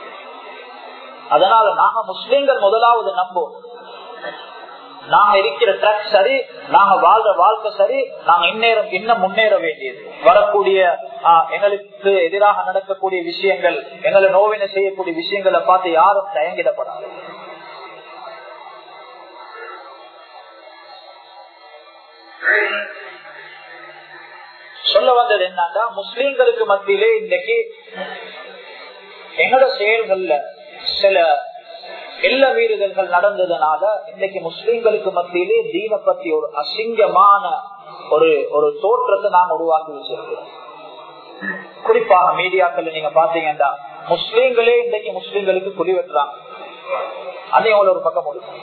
அதனால நாங்க முஸ்லீம்கள் முதலாவது நம்புவோம் நாங்க இருக்கிற ட்ரக் சரி நாங்க வாழ்ற வாழ்க்கை சரி நாங்க இந்நேரம் இன்னும் முன்னேற வேண்டியது வரக்கூடிய எங்களுக்கு எதிராக நடக்கக்கூடிய விஷயங்கள் எங்களை நோவினை செய்யக்கூடிய விஷயங்களை பார்த்து யாரும் தயங்கிடப்படாது சொல்ல வந்தது என்னன்னா முஸ்லீம்களுக்கு மத்தியிலே இன்னைக்கு எங்களோட செயல்கள்ல சில எல்ல மீறுதல்கள் நடந்ததுனால இன்னைக்கு முஸ்லீம்களுக்கு மத்தியிலே தீன பத்தி ஒரு அசிங்கமான ஒரு ஒரு தோற்றத்தை நாங்க உருவாக்கி வச்சிருக்கிறோம் குறிப்பாக மீடியாக்கள் நீங்க பாத்தீங்கன்னா முஸ்லீம்களே இன்னைக்கு முஸ்லீம்களுக்கு குடி வெட்டுறாங்க அதையும் ஒரு பக்கம் முடியும்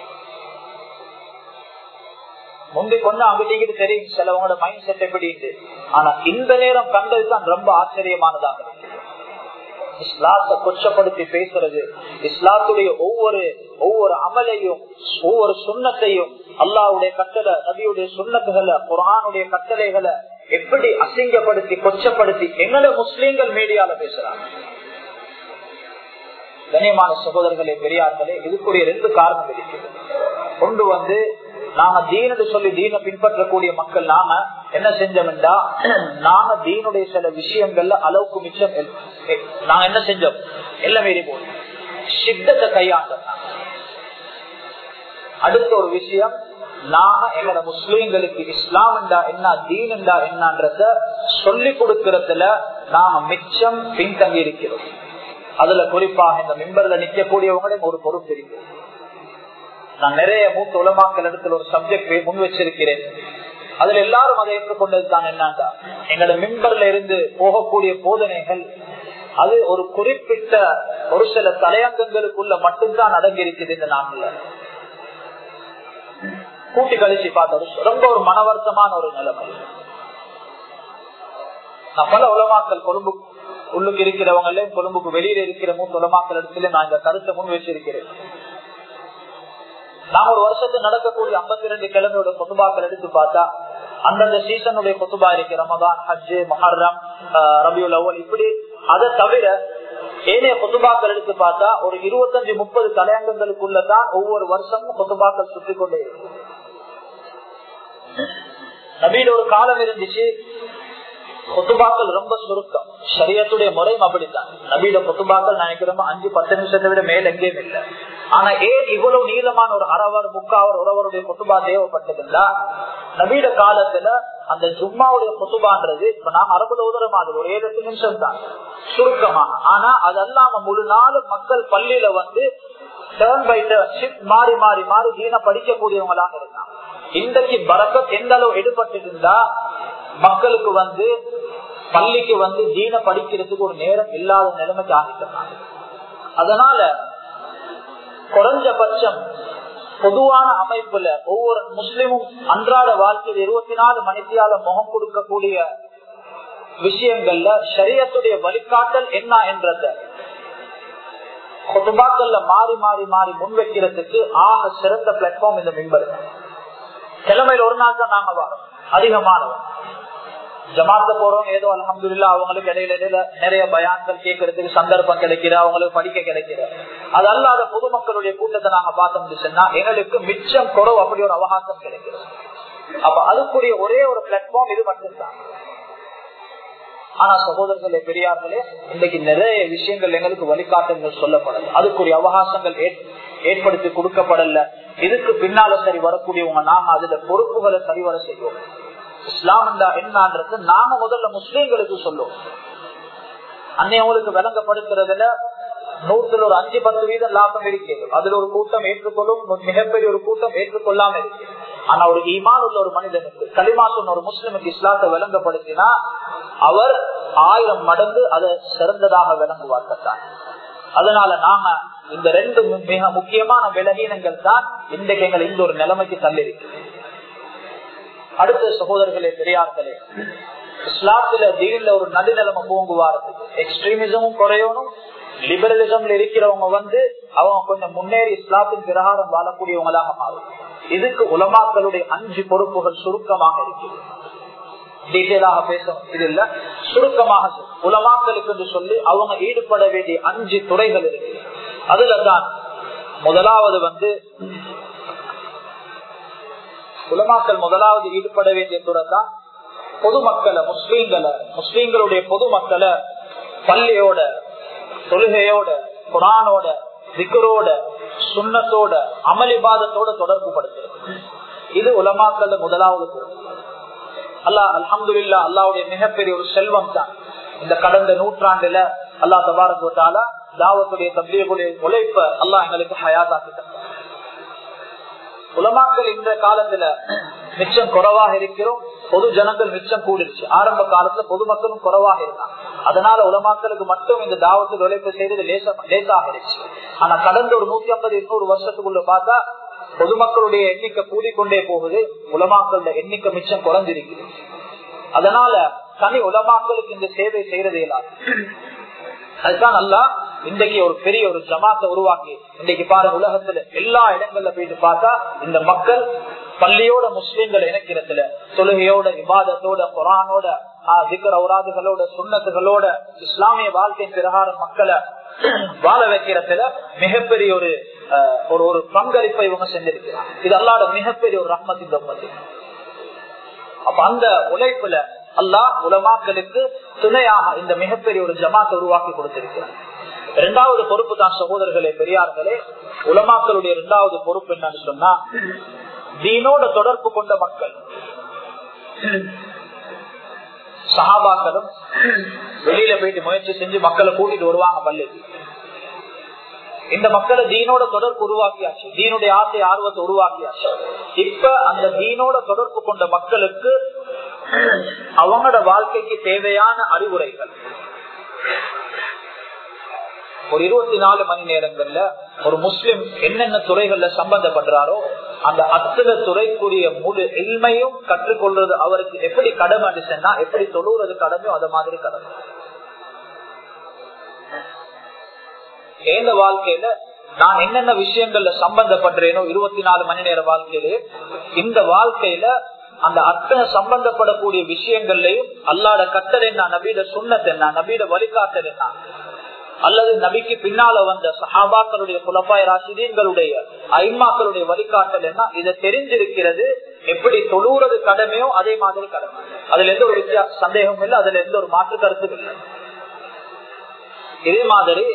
முந்தி கொண்டு அங்கிட்டு தெரியும் சிலவங்களோட மைண்ட் செட் எப்படி ஆனா இந்த நேரம் கண்டது தான் ரொம்ப ஆச்சரியமானதாக இருக்கு இஸ்லாத்தை கொச்சப்படுத்தி பேசுறது இஸ்லாத்துடைய ஒவ்வொரு ஒவ்வொரு அமலையும் ஒவ்வொரு சுண்ணத்தையும் அல்லாவுடைய கட்டளை நபியுடைய சுண்ணத்துகளை குரானுடைய கட்டளைகளை எப்படி அசிங்கப்படுத்தி கொச்சப்படுத்தி எங்களோட முஸ்லீம்கள் மீடியால பேசுறாங்க கண்ணியமான சகோதரர்களே பெரியார்களே இதுக்குரிய ரெண்டு காரணம் இருக்குது கொண்டு வந்து நாம தீனு சொல்லி தீன பின்பற்றக்கூடிய மக்கள் நாம என்ன செஞ்சோம்டா நாம தீனுடைய சில விஷயங்கள்ல அளவுக்கு மிச்சம் நாங்க என்ன செஞ்சோம் எல்லாம் மீறி போனோம் சித்தத்தை கையாண்டோம் அடுத்த ஒரு விஷயம் நாம எங்களோட முஸ்லீம்களுக்கு இஸ்லாம் என்றா என்ன தீன் என்றா என்னன்றத சொல்லி கொடுக்கறதுல நாம மிச்சம் பின்தங்கி இருக்கிறோம் அதுல குறிப்பாக இந்த மிம்பர்ல நிக்கக்கூடியவங்களே ஒரு பொறுப்பு இருக்கு நான் நிறைய மூத்த உலமாக்கள் இடத்துல ஒரு சப்ஜெக்ட் முன் வச்சிருக்கிறேன் அதுல எல்லாரும் அதை ஏற்றுக்கொண்டது தான் என்னன்னா எங்களோட மிம்பர்ல இருந்து போகக்கூடிய போதனைகள் அது ஒரு குறிப்பிட்ட ஒரு சில தலையங்கங்களுக்குள்ள மட்டும்தான் அடங்கி இருக்குது இந்த நாட்டில் கூட்டி கழிச்சு பார்த்தது ரொம்ப ஒரு மனவர்த்தமான ஒரு நிலைமை நான் பல உலமாக்கள் கொழும்பு உள்ளுக்கு இருக்கிறவங்களே கொழும்புக்கு வெளியில இருக்கிற மூத்த உலமாக்கள் இடத்துல நான் இந்த கருத்தை முன் வச்சிருக்கிறேன் நான் ஒரு வருஷத்துக்கு நடக்கக்கூடிய ஐம்பத்தி ரெண்டு கிழமையோட கொத்துபாக்கள் எடுத்து பார்த்தா அந்தந்த சீசனுடைய கொத்துபா இருக்கு ரமதான் ஹஜ் மஹர்ரம் ரபியுல் அவ்வல் இப்படி அதை தவிர ஏனைய கொத்துபாக்கள் எடுத்து பார்த்தா ஒரு இருபத்தஞ்சு முப்பது தலையங்கங்களுக்குள்ளதான் ஒவ்வொரு வருஷமும் கொத்துபாக்கள் சுற்றி கொண்டே இருக்கும் நபீட ஒரு காலம் இருந்துச்சு கொத்துபாக்கள் ரொம்ப சுருக்கம் சரியத்துடைய முறையும் அப்படித்தான் நபீட கொத்துபாக்கள் நினைக்கிறோம் அஞ்சு பத்து நிமிஷத்தை விட மேல எங்கேயும் இல்லை ஆனா ஏன் இவ்வளவு நீளமான ஒரு அறவர் முக்காவர் உறவருடைய கொத்துபா தேவைப்பட்டதுன்னா நபீட காலத்துல அந்த ஜும்மாவுடைய கொத்துபான்றது இப்ப நாம் அரபுல உதர மாதிரி ஒரு ஏழு எட்டு நிமிஷம் தான் சுருக்கமா ஆனா அது அல்லாம முழு நாள் மக்கள் பள்ளியில வந்து டேர்ன் பை டேர்ன் ஷிப்ட் மாறி மாறி மாறி தீன படிக்கக்கூடியவங்களாக இருந்தாங்க இன்றைக்கு பறக்கத் எந்த அளவு எடுபட்டு இருந்தா மக்களுக்கு வந்து பள்ளிக்கு வந்து தீன படிக்கிறதுக்கு ஒரு நேரம் இல்லாத நிலைமைக்கு ஆகிட்டாங்க அதனால குறைஞ்சபட்சம் பொதுவான அமைப்புல ஒவ்வொரு முஸ்லிமும் அன்றாட வாழ்க்கையில் இருபத்தி நாலு மணித்தியால முகம் கொடுக்கக்கூடிய விஷயங்கள்ல சரியத்துடைய வழிகாட்டல் என்ன என்றத குடும்பாக்கள்ல மாறி மாறி மாறி முன்வைக்கிறதுக்கு ஆக சிறந்த பிளாட்ஃபார்ம் இந்த மின்பர் கிழமையில ஒரு நாள் தான் நாங்க வரோம் அதிகமானவன் ஜமாத்த போறோம் ஏதோ அலமதுல்லா அவங்களுக்கு இடையில இடையில நிறைய பயான்கள் கேட்கறதுக்கு சந்தர்ப்பம் கிடைக்கிற அவங்களுக்கு படிக்க கிடைக்கிற அது அல்லாத பொதுமக்களுடைய கூட்டத்தை நாங்க பார்த்தோம் சொன்னா எங்களுக்கு மிச்சம் குறவு அப்படி ஒரு அவகாசம் கிடைக்கிறது அப்ப அதுக்குரிய ஒரே ஒரு பிளாட்ஃபார்ம் இது மட்டும்தான் ஆனா சகோதரர்களே பெரியார்களே இன்றைக்கு நிறைய விஷயங்கள் எங்களுக்கு வழிகாட்டுங்கள் சொல்லப்படல அதுக்குரிய அவகாசங்கள் ஏற்படுத்தி கொடுக்கப்படல இதுக்கு பின்னால சரி வரக்கூடியவங்க நாங்க அதுல பொறுப்புகளை சரிவர செய்வோம் இஸ்லாம் என்னன்றது நாங்க முதல்ல முஸ்லீம்களுக்கு சொல்லுவோம் அன்னையவங்களுக்கு விளங்கப்படுத்துறதுல நூற்றுல ஒரு அஞ்சு பத்து வீதம் லாபம் இருக்கிறது அதுல ஒரு கூட்டம் ஏற்றுக்கொள்ளும் மிகப்பெரிய ஒரு கூட்டம் ஏற்றுக்கொள்ளாம இருக்கு ஆனா ஒரு ஈமான் உள்ள ஒரு மனிதனுக்கு களிமா சொன்ன ஒரு முஸ்லிமுக்கு இஸ்லாத்தை விளங்கப்படுத்தினா அவர் ஆயிரம் மடங்கு அதை சிறந்ததாக விளங்குவார்த்தான் அதனால நாம இந்த ரெண்டு மிக முக்கியமான விலகீனங்கள் தான் இன்றைக்கு எங்களை இந்த ஒரு நிலைமைக்கு தள்ளிருக்கு அடுத்த சகோதரர்களே பெரியார்களே இஸ்லாத்துல தீன்ல ஒரு நடுநிலைமை பூங்குவாரு எக்ஸ்ட்ரீமிசமும் குறையணும் லிபரலிசம்ல இருக்கிறவங்க வந்து அவங்க கொஞ்சம் முன்னேறி இஸ்லாத்தின் பிரகாரம் வாழக்கூடியவங்களாக மாறும் இதுக்கு உலமாக்களுடைய அஞ்சு பொறுப்புகள் சுருக்கமாக இருக்குது டீட்டெயிலாக பேச இது இல்ல சுருக்கமாக உலமாக்களுக்கு என்று சொல்லி அவங்க ஈடுபட வேண்டிய அஞ்சு துறைகள் இருக்கு அதுல தான் முதலாவது வந்து உலமாக்கள் முதலாவது ஈடுபட வேண்டிய துறை தான் பொதுமக்களை முஸ்லீம்களை முஸ்லீம்களுடைய பொதுமக்களை பள்ளியோட தொழுகையோட குரானோட திக்கரோட சுண்ணத்தோட அமளிபாதத்தோட தொடர்பு படுத்துறது இது உலமாக்கள் முதலாவது அல்லா அலமது இல்லா அல்லாவுடைய மிகப்பெரிய ஒரு செல்வம் தான் இந்த கடந்த நூற்றாண்டுல அல்லா தபாரத்தால தாவத்துடைய தம்பியக்கூடிய உழைப்ப அல்லா எங்களுக்கு ஹயாதாக்கிட்டார் உலமாக்கள் இந்த காலத்துல மிச்சம் குறைவாக இருக்கிறோம் பொது ஜனங்கள் மிச்சம் கூடிருச்சு ஆரம்ப காலத்துல பொதுமக்களும் குறைவாக இருந்தாங்க அதனால உலமாக்களுக்கு மட்டும் இந்த தாவத்தில் உழைப்பு செய்தது லேசாக இருந்துச்சு ஆனா கடந்த ஒரு நூத்தி ஐம்பது இருநூறு வருஷத்துக்குள்ள பார்த்தா பொதுமக்களுடைய எண்ணிக்கை கூடிக்கொண்டே போகுது உலமாக்களோட எண்ணிக்கை மிச்சம் குறைஞ்சிருக்குது அதனால தனி உலமாக்களுக்கு இந்த சேவை செய்யறது இயலாது அதுதான் நல்லா இன்றைக்கு ஒரு பெரிய ஒரு ஜமாத்தை உருவாக்கி இன்றைக்கு பாருங்க உலகத்துல எல்லா இடங்கள்ல போயிட்டு பார்த்தா இந்த மக்கள் பள்ளியோட முஸ்லீம்கள் இணைக்கிறதுல தொழுகையோட விவாதத்தோட குரானோட விக்கரவுராதுகளோட சுண்ணத்துகளோட இஸ்லாமிய வாழ்க்கை பிரகாரம் மக்களை வாழ வைக்கிறதுல மிகப்பெரிய ஒரு ஒரு ஒரு பங்களிப்பை இவங்க செஞ்சிருக்கிறாங்க இது அல்லாட மிகப்பெரிய ஒரு ரஹ்மத்தின் தம்மதி அப்ப அந்த உழைப்புல அல்லாஹ் உலமாக்களுக்கு துணையாக இந்த மிகப்பெரிய ஒரு ஜமாத்தை உருவாக்கி கொடுத்திருக்கிறார் இரண்டாவது பொறுப்பு தான் சகோதரர்களே பெரியார்களே உலமாக்களுடைய இரண்டாவது பொறுப்பு என்னன்னு சொன்னா தீனோட தொடர்பு கொண்ட மக்கள் சகாபாக்களும் வெளியில போயிட்டு முயற்சி செஞ்சு மக்களை கூட்டிட்டு வருவாங்க பள்ளிக்கு இந்த மக்களை தீனோட தொடர்பு உருவாக்கியாச்சு தீனுடைய ஆசை ஆர்வத்தை உருவாக்கியாச்சு இப்ப அந்த தீனோட தொடர்பு கொண்ட மக்களுக்கு அவங்களோட வாழ்க்கைக்கு தேவையான அறிவுரைகள் ஒரு இருபத்தி நாலு மணி நேரங்கள்ல ஒரு முஸ்லிம் என்னென்ன துறைகள்ல சம்பந்தப்படுறாரோ அந்த அத்தனை துறைக்குரிய முழு எல்மையும் கற்றுக்கொள்றது அவருக்கு எப்படி கடமை அடிச்சுன்னா எப்படி தொழுறது கடமையோ அது மாதிரி கடமை எந்த வாழ்க்கையில நான் என்னென்ன விஷயங்கள்ல சம்பந்தப்படுறேனோ இருபத்தி நாலு மணி நேர வாழ்க்கையிலே இந்த வாழ்க்கையில அந்த அத்தனை சம்பந்தப்படக்கூடிய விஷயங்கள்லயும் அல்லாட கட்டல் என்ன நபீட சுண்ணத் என்ன நபீட வழிகாட்டல் என்ன அல்லது நபிக்கு பின்னால வந்த சஹாபாக்களுடைய குலப்பாய் ராசிதீன்களுடைய ஐமாக்களுடைய வழிகாட்டல் என்ன இதை தெரிஞ்சிருக்கிறது எப்படி தொழுறது கடமையோ அதே மாதிரி கடமை அதுல எந்த ஒரு வித்தியாச சந்தேகமும் இல்லை அதுல எந்த ஒரு மாற்று கருத்தும் இல்லை இதே மாதிரி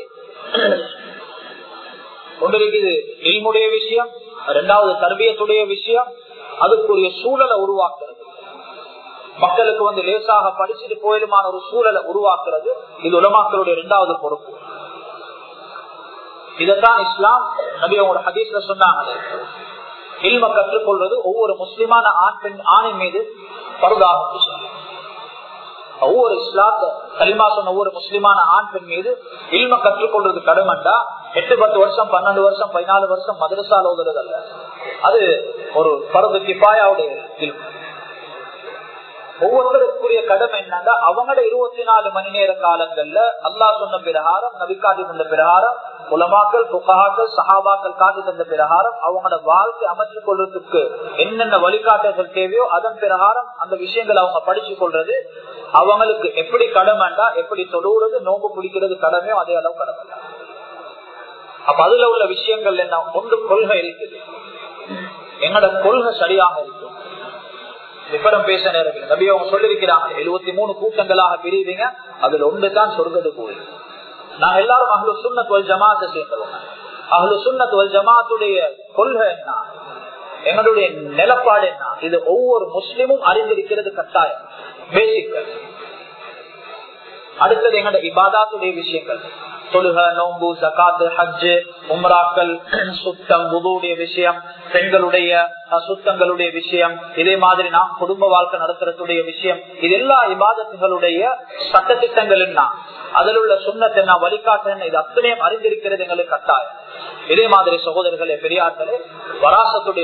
ஒன்று இருக்குது இல்முடைய விஷயம் ரெண்டாவது தர்பியத்துடைய விஷயம் அதுக்குரிய சூழலை உருவாக்குறது மக்களுக்கு வந்து லேசாக படிச்சுட்டு போயிடுமான ஒரு சூழலை உருவாக்குறது இது உலமாக்களுடைய இரண்டாவது பொறுப்பு இதைத்தான் இஸ்லாம் நபி அவங்களோட ஹதீஸ்ல சொன்னாங்க இல்ம கற்றுக்கொள்வது ஒவ்வொரு முஸ்லிமான ஆண் பெண் ஆணின் மீது பருதாகும் ஒவ்வொரு இஸ்லாத்த கலிமா சொன்ன ஒவ்வொரு முஸ்லிமான ஆண் பெண் மீது இல்ம கற்றுக்கொள்றது கடமைண்டா எட்டு பத்து வருஷம் பன்னெண்டு வருஷம் பதினாலு வருஷம் மதரசால ஓதுறது அல்ல அது ஒரு பருது கிபாயாவுடைய இல்மு ஒவ்வொருத்தருக்குரிய கடமை என்னன்னா அவங்களோட இருபத்தி நாலு மணி நேர காலங்கள்ல அல்லாஹ் சொன்ன பிரகாரம் நபிக்காட்டி தந்த பிரகாரம் உலமாக்கள் புகாக்கள் சஹாபாக்கள் காட்டி தந்த பிரகாரம் அவங்களோட வாழ்க்கை அமைச்சு கொள்றதுக்கு என்னென்ன வழிகாட்டுகள் தேவையோ அதன் பிரகாரம் அந்த விஷயங்களை அவங்க படிச்சு கொள்றது அவங்களுக்கு எப்படி கடமைண்டா எப்படி தொழுவுறது நோம்பு பிடிக்கிறது கடமையோ அதே அளவு கடமை அப்ப அதுல உள்ள விஷயங்கள் என்ன ஒன்று கொள்கை இருக்குது எங்களோட கொள்கை சரியாக இருக்கும் விபரம் பேச நேரம் நபி அவங்க சொல்லிருக்கிறாங்க எழுபத்தி மூணு கூட்டங்களாக பிரிவீங்க அதுல ஒன்று தான் சொர்க்கது கோயில் நாங்க எல்லாரும் அஹ்லு சுன்னத் வல் ஜமாத்தை சேர்ந்தவங்க அஹ்லு சுன்னத் வல் ஜமாத்துடைய கொள்கை என்ன எங்களுடைய நிலப்பாடு என்ன இது ஒவ்வொரு முஸ்லிமும் அறிந்திருக்கிறது கட்டாயம் பேசிக்கல் அடுத்தது எங்களோட இபாதாத்துடைய விஷயங்கள் தொழுக நோம்பு சகாத்து ஹஜ்ஜு உம்ராக்கள் சுத்தம் உதுடைய விஷயம் பெண்களுடைய சுத்தங்களுடைய விஷயம் இதே மாதிரி நாம் குடும்ப வாழ்க்கை நடத்துறதுடைய விஷயம் இது எல்லா இபாதத்துகளுடைய சட்டத்திட்டங்கள் என்ன அதில் உள்ள சுண்ணத்தை என்ன வழிகாட்டு என்ன இது அத்தனையும் அறிந்திருக்கிறது எங்களுக்கு கட்டாயம் இதே மாதிரி சகோதரர்களே பெரியார்களே வராசத்துடைய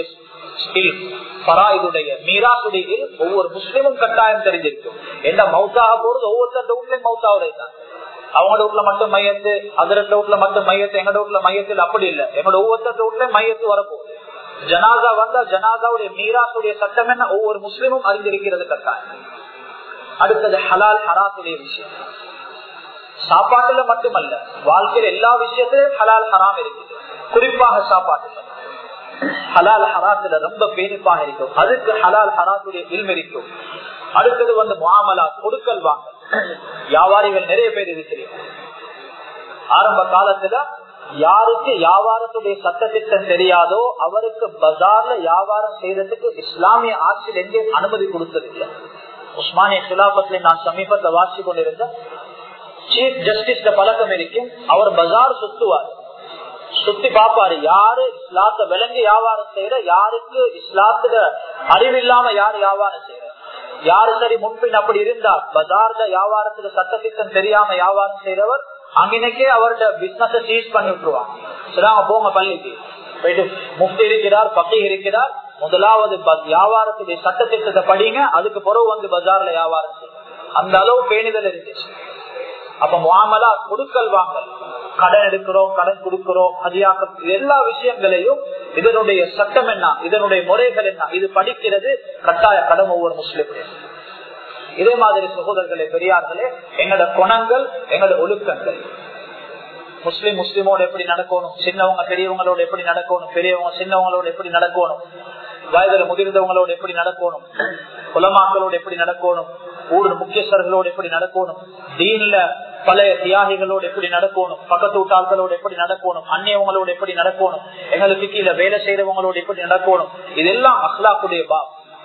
மீராசுடைய ஒவ்வொரு முஸ்லீமும் கட்டாயம் தெரிஞ்சிருக்கும் என்ன மவுத்தாக போறது ஒவ்வொருத்தர் வீட்லயும் மவுத்தாவுடைய தான் அவங்க வீட்டுல மட்டும் மையத்து அதர வீட்டுல மட்டும் மையத்து எங்க வீட்டுல மையத்தில் அப்படி இல்லை எங்களோட ஒவ்வொருத்தர் வீட்லயும் மையத்து வரப்போகுது ஜனாதா வந்தா ஜனாதாவுடைய மீராசுடைய சட்டம் என்ன ஒவ்வொரு முஸ்லீமும் அறிந்திருக்கிறது கட்டாயம் அடுத்தது ஹலால் ஹராத்துடைய விஷயம் சாப்பாட்டுல மட்டுமல்ல வாழ்க்கையில எல்லா விஷயத்திலும் ஹலால் ஹராம் இருக்குது குறிப்பாக சாப்பாட்டுல ஹலால் ஹராத்துல ரொம்ப பேணிப்பாக இருக்கும் அதுக்கு ஹலால் ஹராத்துடைய இல்ம் இருக்கும் அடுத்தது வந்து மாமலா கொடுக்கல் வாங்க வியாபாரிகள் நிறைய பேர் இருக்கிறீங்க ஆரம்ப காலத்துல யாருக்கு வியாபாரத்துடைய சட்டத்திட்டம் தெரியாதோ அவருக்கு பஜார்ல வியாபாரம் செய்யறதுக்கு இஸ்லாமிய ஆட்சியில் எங்கே அனுமதி கொடுத்ததில்லை உஸ்மானிய சிலாபத்துல நான் சமீபத்தை வாசி கொண்டிருந்த சீஃப் ஜஸ்டிஸ் பழக்கம் இருக்கும் அவர் பஜார் சுத்துவார் சுத்தி பாப்பாரு யாரு இஸ்லாத்த விளங்கி வியாபாரம் செய்யற யாருக்கு இஸ்லாத்துல அறிவில்லாம யாரு வியாபாரம் செய்யற யாரு சரி முன்பின் அப்படி இருந்தா பஜார்ல வியாபாரத்துல சட்டத்திட்டம் தெரியாம வியாபாரம் செய்யறவர் அங்கனைக்கே அவரோட பிசினஸ் சீஸ் பண்ணி விட்டுருவாங்க சரிங்க போங்க பள்ளிக்கு போயிட்டு முஃப்தி இருக்கிறார் பக்கி இருக்கிறார் முதலாவது வியாபாரத்துடைய சட்டத்திட்டத்தை படிங்க அதுக்கு பிறகு வந்து பஜார்ல வியாபாரம் செய்யும் அந்த அளவு பேணிதல் இருந்துச்சு அப்ப மாமலா கொடுக்கல் வாங்கல் கடன் எடுக்கிறோம் கடன் கொடுக்கிறோம் அதிகாக்க எல்லா விஷயங்களையும் இதனுடைய சட்டம் என்ன இதனுடைய முறைகள் என்ன இது படிக்கிறது கட்டாய கடன் ஒவ்வொரு முஸ்லிம் இதே மாதிரி சகோதரர்களே பெரியார்களே எங்களோட குணங்கள் எங்களோட ஒழுக்கங்கள் முஸ்லிம் முஸ்லிமோட எப்படி நடக்கணும் சின்னவங்க பெரியவங்களோட எப்படி நடக்கணும் பெரியவங்க சின்னவங்களோட எப்படி நடக்கணும் வயதுல முதிர்ந்தவங்களோட எப்படி நடக்கணும் குலமாக்களோட எப்படி நடக்கணும் ஊர் முக்கியஸ்தர்களோடு எப்படி நடக்கணும் தீன்ல பழைய தியாகிகளோடு எப்படி நடக்கணும் பக்கத்து வீட்டாளர்களோடு எப்படி நடக்கணும் அந்நியவங்களோடு எப்படி நடக்கணும் எங்களுக்கு கீழே வேலை செய்யறவங்களோடு எப்படி நடக்கணும் இதெல்லாம் அஹ்லாக்குடைய பா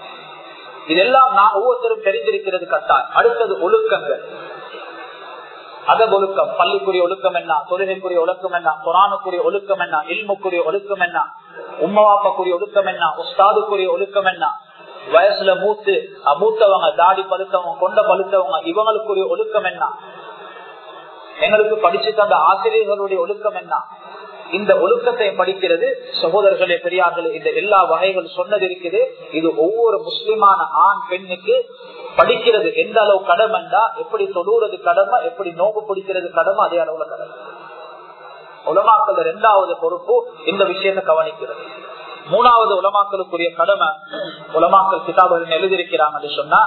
இதெல்லாம் நான் ஒவ்வொருத்தரும் தெரிந்திருக்கிறது கட்டாயம் அடுத்தது ஒழுக்கங்கள் அத ஒழுக்கம் பள்ளிக்குரிய ஒழுக்கம் என்ன தொழுகைக்குரிய ஒழுக்கம் என்ன குரானுக்குரிய ஒழுக்கம் என்ன இல்முக்குரிய ஒழுக்கம் என்ன உம்மவாப்பக்குரிய ஒழுக்கம் என்ன உஸ்தாதுக்குரிய ஒழுக்கம் என்ன வயசுல மூத்து மூத்தவங்க தாடி பழுத்தவங்க கொண்ட பழுத்தவங்க இவங்களுக்குரிய ஒழுக்கம் என்ன எங்களுக்கு படிச்சு தந்த ஆசிரியர்களுடைய ஒழுக்கம் என்ன இந்த ஒழுக்கத்தை படிக்கிறது சகோதரர்களே பெரியார்கள் இந்த எல்லா வகைகள் சொன்னது இருக்குது இது ஒவ்வொரு முஸ்லிமான ஆண் பெண்ணுக்கு படிக்கிறது எந்த அளவு கடமைண்டா எப்படி தொழுறது கடமை எப்படி நோம்பு பிடிக்கிறது கடமை அதே அளவுல கடமை உலமாக்கள் இரண்டாவது பொறுப்பு இந்த விஷயத்தை கவனிக்கிறது மூணாவது உலமாக்களுக்குரிய கடமை உலமாக்கள் கிதாபுகள் எழுதியிருக்கிறாங்கன்னு சொன்னா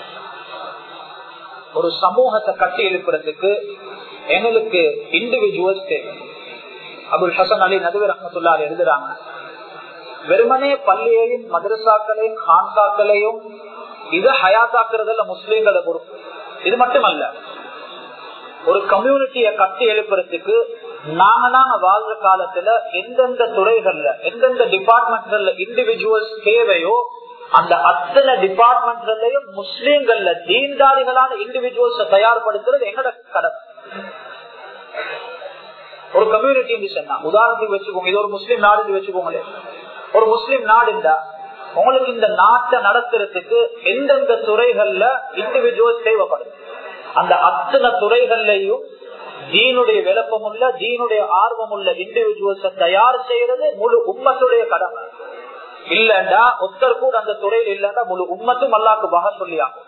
ஒரு சமூகத்தை கட்டி எழுப்புறதுக்கு எங்களுக்கு இண்டிவிஜுவல்ஸ் தேவை அபுல் ஹசன் அலி நதுவர் ரஹமத்துல்லா எழுதுறாங்க வெறுமனே பள்ளியையும் மதரசாக்களையும் ஹான்சாக்களையும் இது ஹயாத்தாக்குறதுல முஸ்லீம்களை பொறுப்பு இது மட்டுமல்ல ஒரு கம்யூனிட்டியை கட்டி எழுப்புறதுக்கு நாங்க நாங்க வாழ்ற காலத்துல எந்தெந்த துறைகள்ல எந்தெந்த டிபார்ட்மெண்ட்கள்ல இண்டிவிஜுவல்ஸ் தேவையோ அந்த அத்தனை டிபார்ட்மெண்ட்கள்லயும் முஸ்லீம்கள்ல தீன்தாரிகளான இண்டிவிஜுவல்ஸ் தயார்படுத்துறது எங்கட கடமை ஒரு கம்யூனிட்டி சொன்னா உதாரணத்துக்கு வச்சுக்கோங்க இது ஒரு முஸ்லீம் நாடு வச்சுக்கோங்களே ஒரு முஸ்லீம் நாடுண்டா உங்களுக்கு இந்த நாட்டை நடத்துறதுக்கு எந்தெந்த துறைகள்ல இண்டிவிஜுவல்ஸ் தேவைப்படுது அந்த அத்தனை துறைகள்லையும் தீனுடைய விளப்பம் உள்ள தீனுடைய ஆர்வம் உள்ள இண்டிவிஜுவல்ஸ் தயார் செய்யறது முழு உம்மத்துடைய கடமை இல்லண்டா ஒத்தர் கூட அந்த துறையில் இல்லன்னா முழு உம்மத்தும் அல்லாக்கு வகை சொல்லியாகும்